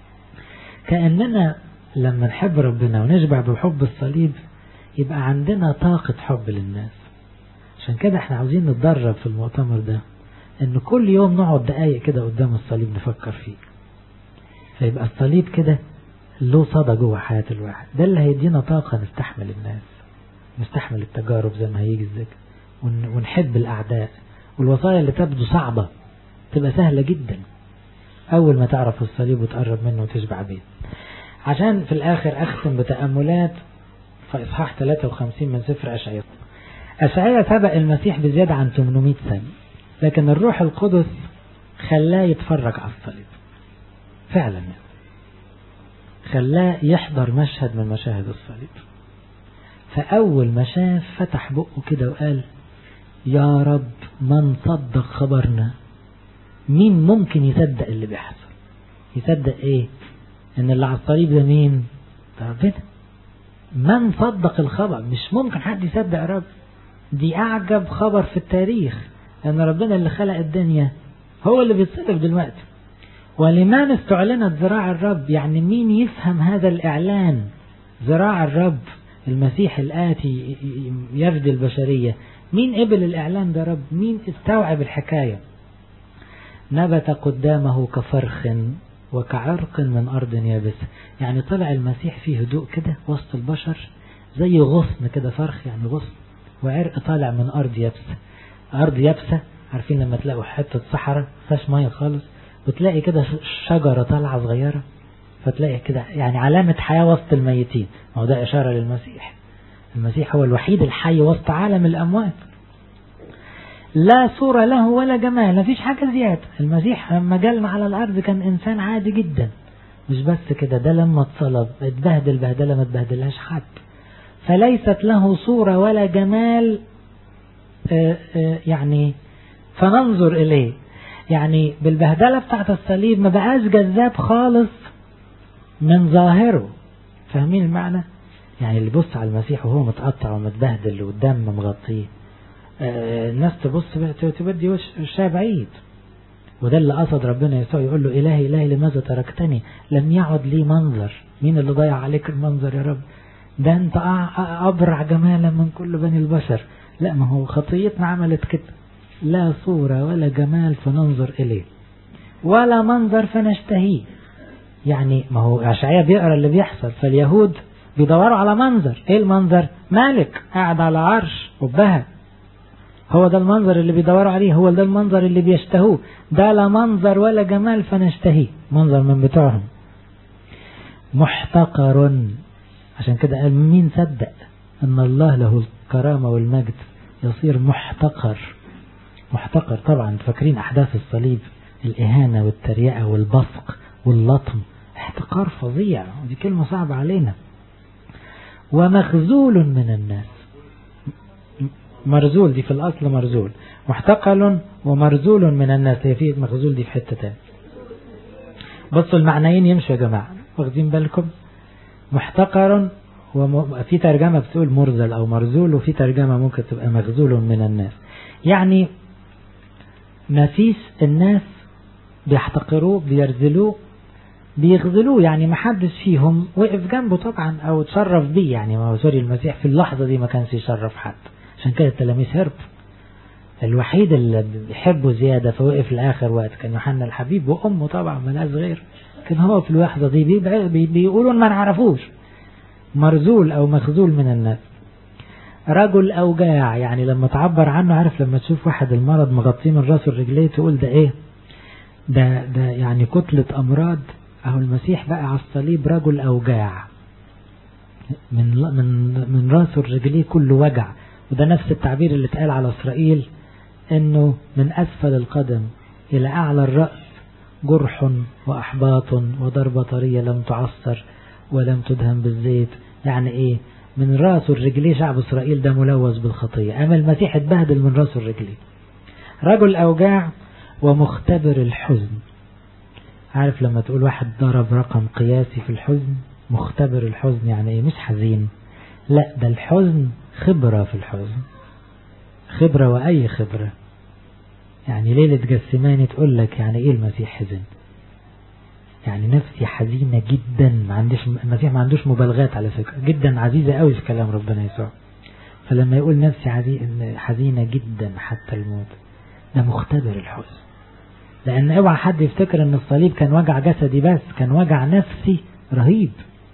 Speaker 1: كأننا لما نحب ربنا ونشبع بحب الصليب يبقى عندنا طاقة حب للناس عشان كده احنا عاوزين نتدرب في المؤتمر ده ان كل يوم نقعد دقايق كده قدام الصليب نفكر فيه فيبقى الصليب كده له صدى جوه حياة الواحد ده اللي هيدينا طاقة نستحمل الناس نستحمل التجارب زي ما هيجي الذكر ونحب الأعداء والوصايا اللي تبدو صعبة تبقى سهلة جدا أول ما تعرف الصليب وتقرب منه وتشبع بيه عشان في الآخر أختم بتأملات في إصحاح 53 من سفر أشعياء أشعياء سبق المسيح بزيادة عن 800 سنة لكن الروح القدس خلاه يتفرج على الصليب فعلا خلاه يحضر مشهد من مشاهد الصليب فأول ما شاف فتح بقه كده وقال يا رب من صدق خبرنا مين ممكن يصدق اللي بيحصل يصدق ايه ان اللي على الصليب ده مين ده ربنا من صدق الخبر مش ممكن حد يصدق يا رب دي اعجب خبر في التاريخ ان ربنا اللي خلق الدنيا هو اللي بيتصرف دلوقتي ولمن استعلنت ذراع الرب يعني مين يفهم هذا الاعلان ذراع الرب المسيح الآتي يفدي البشرية مين قبل الإعلان ده رب مين استوعب الحكاية نبت قدامه كفرخ وكعرق من أرض يابسة يعني طلع المسيح فيه هدوء كده وسط البشر زي غصن كده فرخ يعني غصن وعرق طالع من أرض يابسة أرض يابسة عارفين لما تلاقوا حتة صحراء فيهاش مية خالص وتلاقي كده شجرة طالعة صغيرة فتلاقي كده يعني علامة حياة وسط الميتين ما هو ده إشارة للمسيح المسيح هو الوحيد الحي وسط عالم الأموات لا صورة له ولا جمال مفيش حاجة زيادة المسيح لما جالنا على الأرض كان إنسان عادي جدا مش بس كده ده لما اتصلب اتبهدل بهدلة ما اتبهدلهاش حد فليست له صورة ولا جمال آآ آآ يعني فننظر إليه يعني بالبهدلة بتاعت الصليب ما بقاش جذاب خالص من ظاهره فاهمين المعنى يعني اللي بص على المسيح وهو متقطع ومتبهدل والدم مغطيه آه الناس تبص تبدي وشها بعيد وده اللي قصد ربنا يسوع يقول له إلهي إلهي لماذا تركتني لم يعد لي منظر مين اللي ضيع عليك المنظر يا رب ده انت أبرع جمالا من كل بني البشر لا ما هو خطيتنا عملت كده لا صورة ولا جمال فننظر إليه ولا منظر فنشتهيه يعني ما هو أشعياء بيقرا اللي بيحصل فاليهود بيدوروا على منظر ايه المنظر مالك قاعد على عرش وبها هو ده المنظر اللي بيدوروا عليه هو ده المنظر اللي بيشتهوه ده لا منظر ولا جمال فنشتهيه منظر من بتوعهم محتقر عشان كده قال مين صدق ان الله له الكرامة والمجد يصير محتقر محتقر طبعا فاكرين احداث الصليب الاهانة والتريقة والبصق واللطم احتقار فظيع ودي كلمة صعبة علينا ومخزول من الناس مرزول دي في الأصل مرزول محتقل ومرزول من الناس هي في مخزول دي في حتة تاني بصوا المعنيين يمشوا يا جماعة واخدين بالكم محتقر وفي ترجمة بتقول مرزل أو مرزول وفي ترجمة ممكن تبقى مخزول من الناس يعني ما فيش الناس بيحتقروه بيرزلوه بيخذلوه يعني ما حدش فيهم وقف جنبه طبعا او اتشرف بيه يعني ما هو سوري المسيح في اللحظة دي ما كانش يشرف حد عشان كده التلاميذ هربوا الوحيد اللي بيحبه زيادة فوقف لآخر وقت كان يوحنا الحبيب وأمه طبعا ملاش غير كان هو في اللحظة دي بي بيقولوا ما نعرفوش مرزول أو مخزول من الناس رجل أوجاع يعني لما تعبر عنه عارف لما تشوف واحد المرض مغطيه من راسه الرجليه تقول ده ايه ده ده يعني كتلة أمراض أهو المسيح بقى على الصليب رجل أوجاع من من من راسه الرجليه كله وجع وده نفس التعبير اللي اتقال على إسرائيل إنه من أسفل القدم إلى أعلى الرأس جرح وأحباط وضربة طرية لم تعصر ولم تدهن بالزيت يعني إيه من راسه الرجليه شعب إسرائيل ده ملوث بالخطية أما المسيح اتبهدل من راسه الرجليه رجل أوجاع ومختبر الحزن عارف لما تقول واحد ضرب رقم قياسي في الحزن مختبر الحزن يعني ايه مش حزين لا ده الحزن خبرة في الحزن خبرة وأي خبرة يعني ليلة جسماني تقول لك يعني ايه المسيح حزن يعني نفسي حزينة جدا ما عندش المسيح ما عندوش مبالغات على فكرة جدا عزيزة قوي في كلام ربنا يسوع فلما يقول نفسي حزينة جدا حتى الموت ده مختبر الحزن لأن اوعى حد يفتكر ان الصليب كان وجع جسدي بس كان وجع نفسي رهيب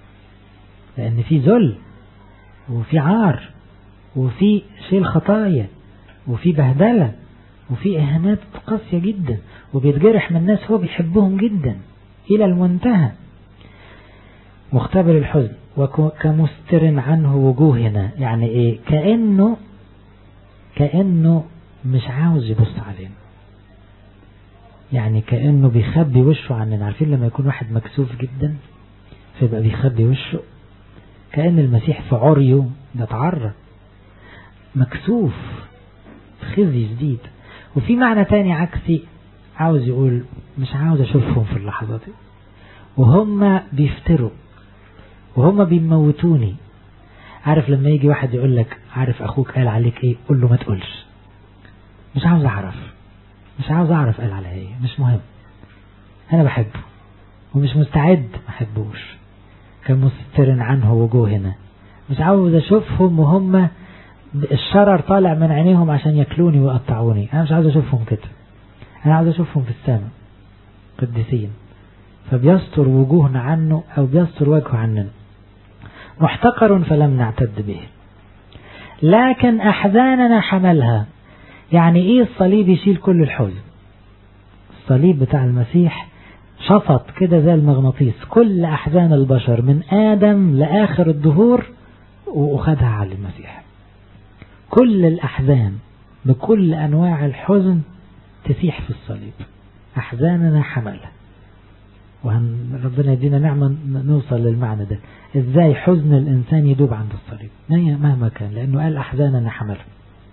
Speaker 1: لأن في ذل وفي عار وفي شيل خطايا وفي بهدلة وفي إهانات قاسية جدا وبيتجرح من ناس هو بيحبهم جدا إلى المنتهى مختبر الحزن وكمستر عنه وجوهنا يعني إيه كأنه كأنه مش عاوز يبص علينا يعني كأنه بيخبي وشه عننا عارفين لما يكون واحد مكسوف جدا فيبقى بيخبي وشه كأن المسيح في عريه بيتعرى مكسوف خزي جديد وفي معنى تاني عكسي عاوز يقول مش عاوز اشوفهم في اللحظة دي وهم بيفتروا وهم بيموتوني عارف لما يجي واحد يقول لك عارف اخوك قال عليك ايه قول له ما تقولش مش عاوز اعرف مش عاوز اعرف قال عليا ايه مش مهم انا بحبه ومش مستعد ما احبوش كمستر عنه وجوهنا مش عاوز اشوفهم وهم الشرر طالع من عينيهم عشان ياكلوني ويقطعوني انا مش عاوز اشوفهم كده انا عاوز اشوفهم في السماء قديسين فبيستر وجوهنا عنه او بيستر وجهه عننا محتقر فلم نعتد به لكن احزاننا حملها يعني ايه الصليب يشيل كل الحزن الصليب بتاع المسيح شفط كده زي المغناطيس كل احزان البشر من ادم لاخر الدهور واخدها على المسيح كل الأحزان بكل أنواع الحزن تسيح في الصليب أحزاننا حملها وهن ربنا يدينا نعمة نوصل للمعنى ده ازاي حزن الإنسان يدوب عند الصليب مهما كان لأنه قال أحزاننا حملها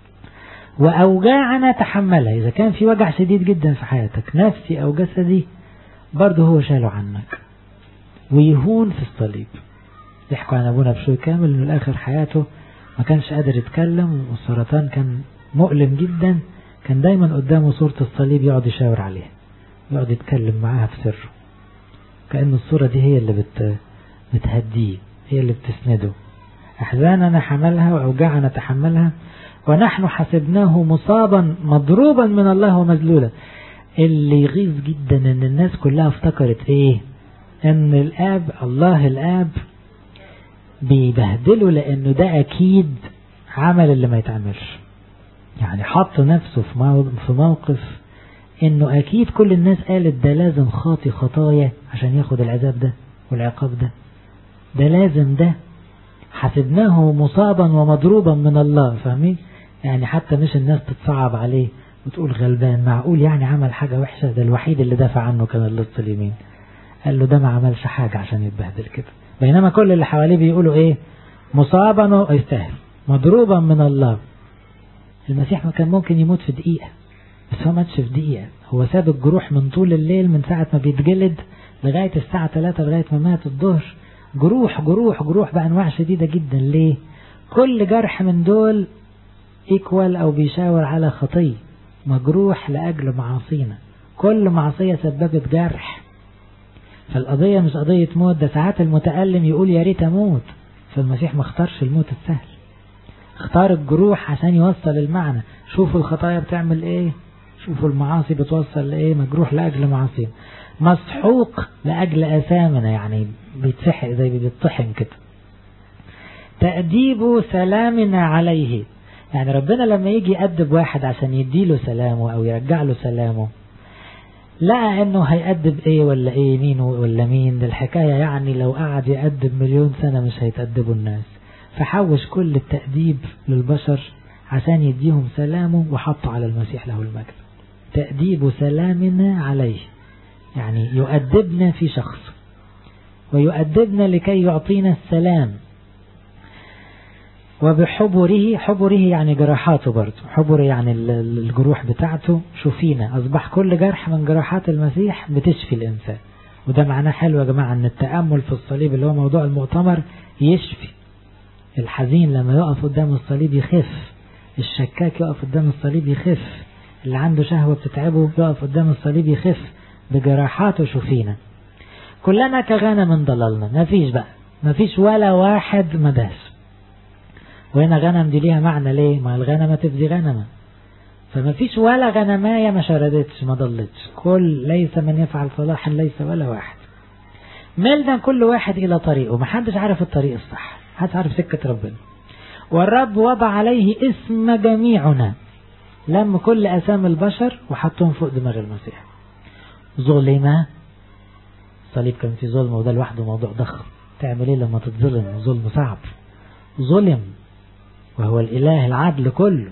Speaker 1: وأوجاعنا تحملها إذا كان في وجع شديد جدا في حياتك نفسي أو جسدي برضه هو شاله عنك ويهون في الصليب يحكوا عن أبونا بشوي كامل إنه الآخر حياته ما كانش قادر يتكلم والسرطان كان مؤلم جدا كان دايما قدامه صورة الصليب يقعد يشاور عليها يقعد يتكلم معاها في سره كأن الصورة دي هي اللي بت... بتهديه هي اللي بتسنده أحزاننا حملها وأوجاعنا تحملها ونحن حسبناه مصابا مضروبا من الله ومذلولا اللي يغيظ جدا ان الناس كلها افتكرت ايه ان الاب الله الاب بيبهدله لانه ده اكيد عمل اللي ما يتعملش يعني حط نفسه في موقف انه اكيد كل الناس قالت ده لازم خاطي خطايا عشان ياخد العذاب ده والعقاب ده ده لازم ده حسبناه مصابا ومضروبا من الله فاهمين يعني حتى مش الناس تتصعب عليه وتقول غلبان معقول يعني عمل حاجة وحشة ده الوحيد اللي دافع عنه كان اللص اليمين قال له ده ما عملش حاجة عشان يتبهدل كده بينما كل اللي حواليه بيقولوا ايه مصابا يستاهل مضروبا من الله المسيح ما كان ممكن يموت في دقيقة بس هو ماتش في دقيقة هو ساب الجروح من طول الليل من ساعة ما بيتجلد لغاية الساعة 3 لغاية ما مات الظهر جروح جروح جروح بأنواع شديدة جدا ليه كل جرح من دول ايكوال او بيشاور على خطية مجروح لأجل معاصينا كل معصية سببت جرح فالقضية مش قضية موت ده ساعات المتألم يقول يا ريت اموت فالمسيح ما اختارش الموت السهل اختار الجروح عشان يوصل المعنى شوفوا الخطايا بتعمل ايه شوفوا المعاصي بتوصل لايه مجروح لأجل معاصينا مسحوق لأجل أثامنا يعني بيتسحق زي بيتطحن كده تأديب سلامنا عليه يعني ربنا لما يجي يأدب واحد عشان يديله سلامه أو يرجع له سلامه لقى انه هيأدب ايه ولا ايه مين ولا مين ده الحكاية يعني لو قعد يأدب مليون سنة مش هيتأدبوا الناس فحوش كل التأديب للبشر عشان يديهم سلامه وحطه على المسيح له المجد تأديب سلامنا عليه يعني يؤدبنا في شخص ويؤدبنا لكي يعطينا السلام وبحبره حبره يعني جراحاته برضه حبر يعني الجروح بتاعته شوفينا أصبح كل جرح من جراحات المسيح بتشفي الإنسان وده معناه حلو يا جماعة أن التأمل في الصليب اللي هو موضوع المؤتمر يشفي الحزين لما يقف قدام الصليب يخف الشكاك يقف قدام الصليب يخف اللي عنده شهوة بتتعبه يقف قدام الصليب يخف بجراحاته شوفينا كلنا كغنم ضللنا مفيش بقى مفيش ولا واحد مداس وهنا غنم دي ليها معنى ليه ما الغنمة تفدي غنمة فما فيش ولا غنماية ما شردتش ما ضلتش كل ليس من يفعل صلاحا ليس ولا واحد ملنا كل واحد إلى طريقه ما حدش عارف الطريق الصح حدش عارف سكة ربنا والرب وضع عليه اسم جميعنا لم كل أسامي البشر وحطهم فوق دماغ المسيح ظلم الصليب كان في ظلم وده لوحده موضوع ضخم تعمل ايه لما تتظلم ظلم صعب ظلم وهو الإله العدل كله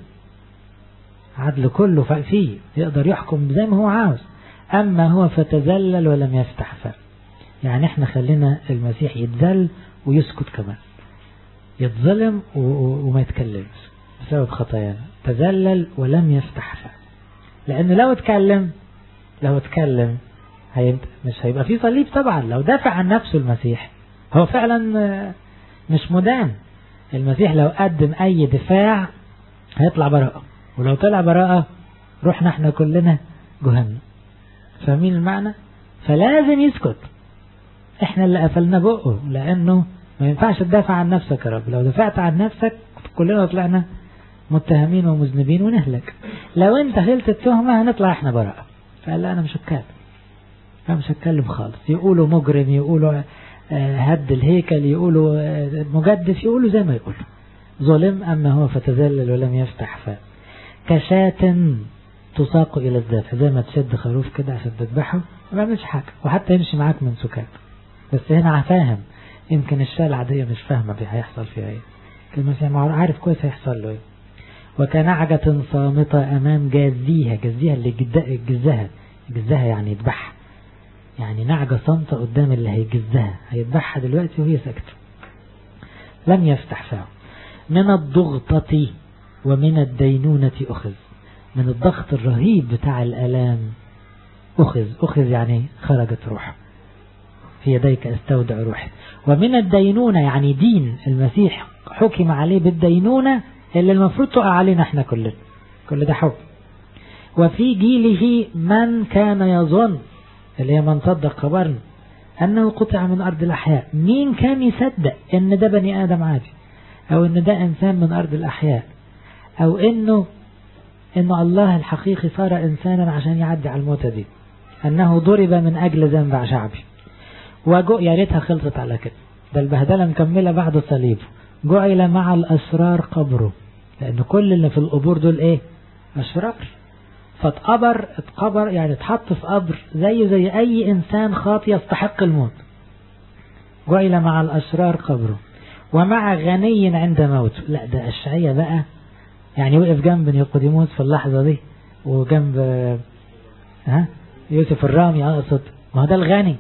Speaker 1: عدل كله فيه يقدر يحكم زي ما هو عاوز أما هو فتذلل ولم يفتح فاه يعني احنا خلينا المسيح يتذل ويسكت كمان يتظلم وما يتكلمش بسبب خطايانا تذلل ولم يفتح فاه لأنه لو اتكلم لو اتكلم مش هيبقى في صليب طبعا لو دافع عن نفسه المسيح هو فعلا مش مدان المسيح لو قدم أي دفاع هيطلع براءة ولو طلع براءة رحنا احنا كلنا جهنم فاهمين المعنى فلازم يسكت احنا اللي قفلنا بقه لانه ما ينفعش تدافع عن نفسك يا رب لو دفعت عن نفسك كلنا طلعنا متهمين ومذنبين ونهلك لو انت خلت التهمة هنطلع احنا براءة فقال لا انا مش هتكلم انا مش هتكلم خالص يقولوا مجرم يقولوا هد الهيكل يقولوا مجدف يقولوا زي ما يقولوا ظلم أما هو فتذلل ولم يفتح فاه كشاة تساق إلى الذبح زي ما تشد خروف كده عشان تذبحه ما بيعملش حاجة وحتى يمشي معاك من سكات بس هنا فاهم يمكن الشاة العادية مش فاهمة هيحصل فيها ايه المسيح عارف كويس هيحصل له ايه وكنعجة صامتة أمام جازيها جازيها اللي جزها جزها يعني يذبحها يعني نعجة صامتة قدام اللي هيجزها هيذبحها دلوقتي وهي ساكتة لم يفتح فاه من الضغطة ومن الدينونة أخذ من الضغط الرهيب بتاع الألام أخذ أخذ يعني خرجت روح في يديك استودع روحي ومن الدينونة يعني دين المسيح حكم عليه بالدينونة اللي المفروض تقع علينا احنا كلنا كل ده حكم وفي جيله من كان يظن اللي هي من صدق خبرنا أنه قطع من أرض الأحياء مين كان يصدق أن ده بني آدم عادي أو أن ده إنسان من أرض الأحياء أو أنه أنه الله الحقيقي صار إنسانا عشان يعدي على الموتة دي أنه ضرب من أجل ذنب شعبي وجو يا ريتها خلصت على كده ده البهدلة مكملة بعد الصليب جعل مع الأسرار قبره لأن كل اللي في القبور دول إيه أشرار فاتقبر اتقبر يعني اتحط في قبر زيه زي أي إنسان خاطي يستحق الموت جعل مع الأشرار قبره ومع غني عند موته لا ده الشعية بقى يعني وقف جنب نيقوديموس في اللحظة دي وجنب ها يوسف الرامي أقصد ما هو ده الغني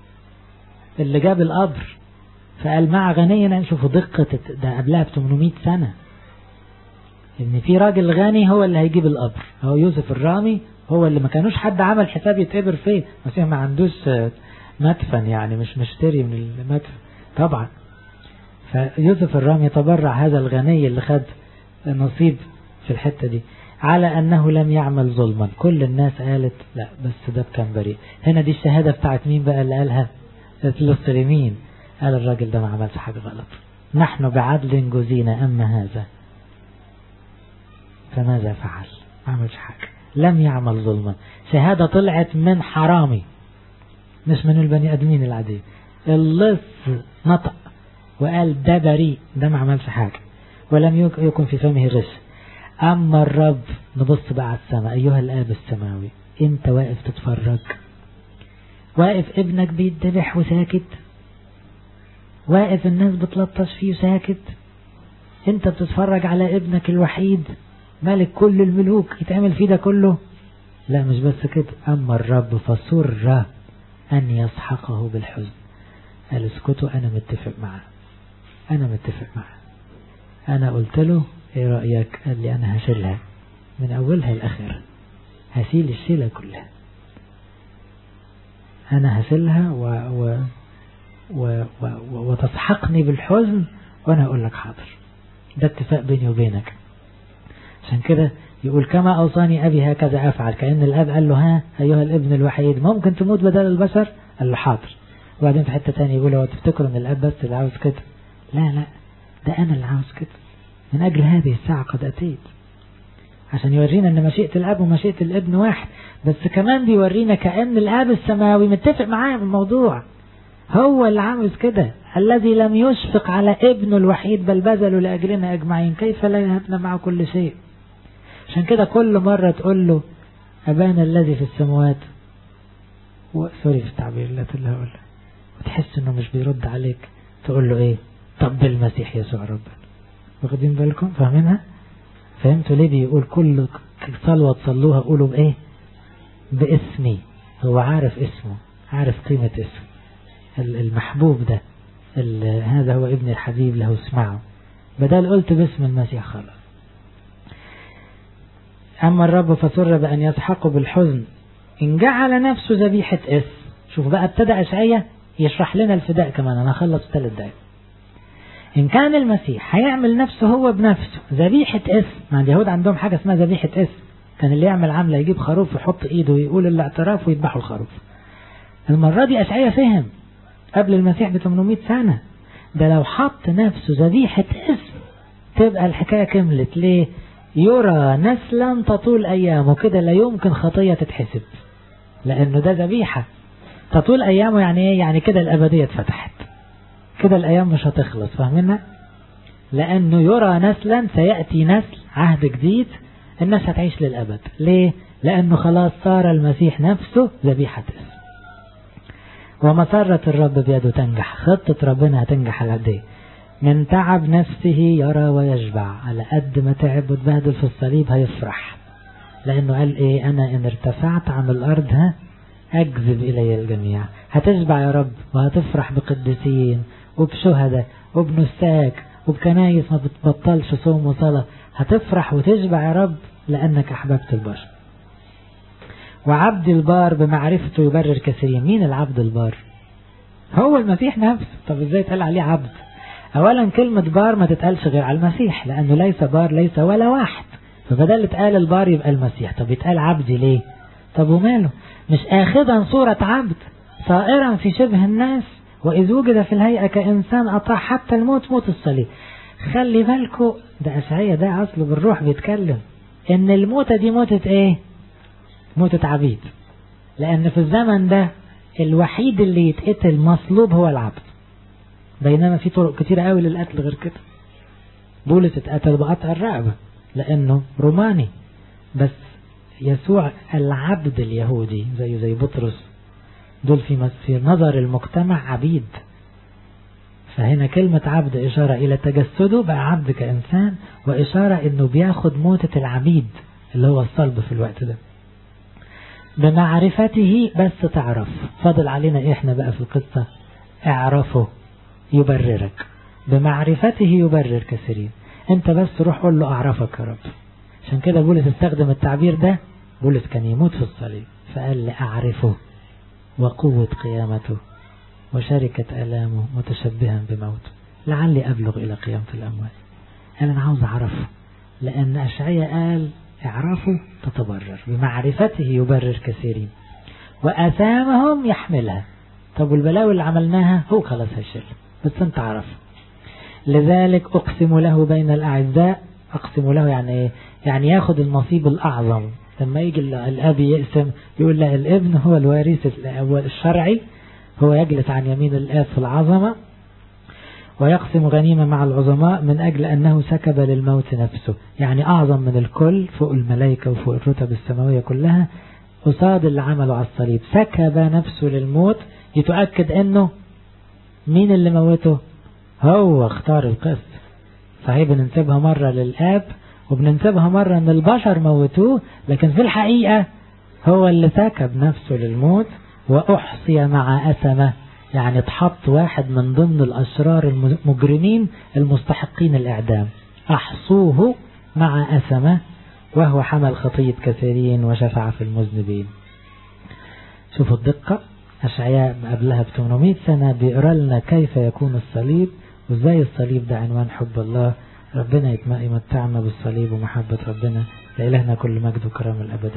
Speaker 1: اللي جاب القبر فقال مع غني شوفوا دقة ده قبلها ب 800 سنة ان في راجل غني هو اللي هيجيب القبر هو يوسف الرامي هو اللي ما كانوش حد عمل حساب يتقبر فين المسيح ما عندوش مدفن يعني مش مشتري من المدفن طبعا فيوسف الرامي يتبرع هذا الغني اللي خد نصيب في الحتة دي على أنه لم يعمل ظلما كل الناس قالت لا بس ده كان بريء هنا دي الشهادة بتاعت مين بقى اللي قالها المسلمين قال الراجل ده ما عملش حاجة غلط نحن بعدل جزينا أما هذا فماذا فعل ما عملش حاجة لم يعمل ظلما شهادة طلعت من حرامي مش من البني أدمين العاديين اللص نطق وقال ده بريء ده ما عملش حاجة ولم يكن في فمه غش أما الرب نبص بقى على السماء أيها الآب السماوي أنت واقف تتفرج واقف ابنك بيتذبح وساكت واقف الناس بتلطش فيه وساكت انت بتتفرج على ابنك الوحيد ملك كل الملوك يتعمل فيه ده كله لا مش بس كده أما الرب فسر أن يسحقه بالحزن قال اسكتوا أنا متفق معاه أنا متفق معاه أنا قلت له إيه رأيك قال لي أنا هشيلها من أولها لآخرها هشيل الشيلة كلها أنا هشيلها و... و... و... و... وتسحقني بالحزن وأنا أقول لك حاضر ده اتفاق بيني وبينك عشان كده يقول كما أوصاني أبي هكذا أفعل كأن الأب قال له ها أيها الابن الوحيد ممكن تموت بدل البشر قال له حاضر وبعدين في حتة تانية يقول هو تفتكر ان الأب بس اللي عاوز كده لا لا ده أنا اللي عاوز كده من أجل هذه الساعة قد أتيت عشان يورينا ان مشيئة الأب ومشيئة الابن واحد بس كمان بيورينا كأن الأب السماوي متفق معاه بالموضوع هو اللي عاوز كده الذي لم يشفق على ابنه الوحيد بل بذله لأجلنا أجمعين كيف لا يهبنا معه كل شيء عشان كده كل مرة تقول له أبانا الذي في السماوات و... سوري في التعبير لا اللي هقول وتحس انه مش بيرد عليك تقول له ايه طب بالمسيح يسوع ربنا واخدين بالكم فاهمينها فهمتوا ليه بيقول كل صلوة تصلوها قولوا بايه باسمي هو عارف اسمه عارف قيمة اسمه المحبوب ده هذا هو ابن الحبيب له اسمعه بدل قلت باسم المسيح خلاص أما الرب فسر بأن يسحقه بالحزن إن جعل نفسه ذبيحة اسم شوف بقى ابتدأ أشعية يشرح لنا الفداء كمان أنا أخلص ثلاث دقايق إن كان المسيح هيعمل نفسه هو بنفسه ذبيحة اسم ما اليهود عندهم حاجة اسمها ذبيحة اسم كان اللي يعمل عملة يجيب خروف يحط إيده ويقول الاعتراف ويذبحوا الخروف المرة دي أشعية فهم قبل المسيح ب 800 سنة ده لو حط نفسه ذبيحة اسم تبقى الحكاية كملت ليه يرى نسلا تطول أيامه كده لا يمكن خطية تتحسب لأنه ده ذبيحة تطول أيامه يعني إيه يعني كده الأبدية اتفتحت كده الأيام مش هتخلص فاهمينها لأنه يرى نسلا سيأتي نسل عهد جديد الناس هتعيش للأبد ليه لأنه خلاص صار المسيح نفسه ذبيحة اسم ومسرة الرب بيده تنجح خطة ربنا هتنجح على قد ايه من تعب نفسه يرى ويشبع على قد ما تعب وتبهدل في الصليب هيفرح لأنه قال إيه أنا إن ارتفعت عن الأرض ها أجذب إلي الجميع هتشبع يا رب وهتفرح بقديسين وبشهداء وبنساك وبكنايس ما بتبطلش صوم وصلاة هتفرح وتشبع يا رب لأنك أحببت البشر وعبد البار بمعرفته يبرر كثيرين مين العبد البار هو المسيح نفسه طب ازاي تقال عليه عبد اولا كلمة بار ما تتقالش غير على المسيح لانه ليس بار ليس ولا واحد فبدل اتقال البار يبقى المسيح طب يتقال عبدي ليه طب وماله مش اخذا صورة عبد صائرا في شبه الناس واذ وجد في الهيئة كانسان اطاع حتى الموت موت الصليب خلي بالكو ده اشعية ده اصله بالروح بيتكلم ان الموتة دي موتة ايه موتة عبيد لأن في الزمن ده الوحيد اللي يتقتل مصلوب هو العبد بينما في طرق كتيرة قوي للقتل غير كده بولس اتقتل بقطع الرقبة لأنه روماني بس يسوع العبد اليهودي زيه زي بطرس دول في في نظر المجتمع عبيد فهنا كلمة عبد إشارة إلى تجسده بقى عبد كإنسان وإشارة إنه بياخد موتة العبيد اللي هو الصلب في الوقت ده بمعرفته بس تعرف فضل علينا احنا بقى في القصة اعرفه يبررك بمعرفته يبرر كثيرين انت بس روح قول له اعرفك يا رب عشان كده بولس استخدم التعبير ده بولس كان يموت في الصليب فقال لي اعرفه وقوة قيامته وشركة آلامه متشبها بموته لعلي أبلغ إلى قيامة الأموات قال أنا عاوز أعرفه لأن أشعية قال اعرفوا تتبرر بمعرفته يبرر كثيرين وأثامهم يحملها طب والبلاوي اللي عملناها هو خلاص هيشيل بس انت عرف لذلك أقسم له بين الأعزاء أقسم له يعني إيه يعني ياخد النصيب الأعظم لما يجي الأب يقسم يقول له الابن هو الوارث الشرعي هو يجلس عن يمين الآب في العظمة ويقسم غنيمة مع العظماء من أجل أنه سكب للموت نفسه يعني أعظم من الكل فوق الملائكة وفوق الرتب السماوية كلها قصاد اللي عمله على الصليب سكب نفسه للموت يتأكد أنه مين اللي موته هو اختار القسط صحيح بننسبها مرة للآب وبننسبها مرة أن البشر موتوه لكن في الحقيقة هو اللي سكب نفسه للموت وأحصي مع أسمه يعني اتحط واحد من ضمن الأشرار المجرمين المستحقين الإعدام أحصوه مع أسمة وهو حمل خطية كثيرين وشفع في المذنبين شوفوا الدقة أشعياء قبلها ب 800 سنة بيقرا لنا كيف يكون الصليب وازاي الصليب ده عنوان حب الله ربنا يمتعنا بالصليب ومحبة ربنا لإلهنا كل مجد وكرم الأبد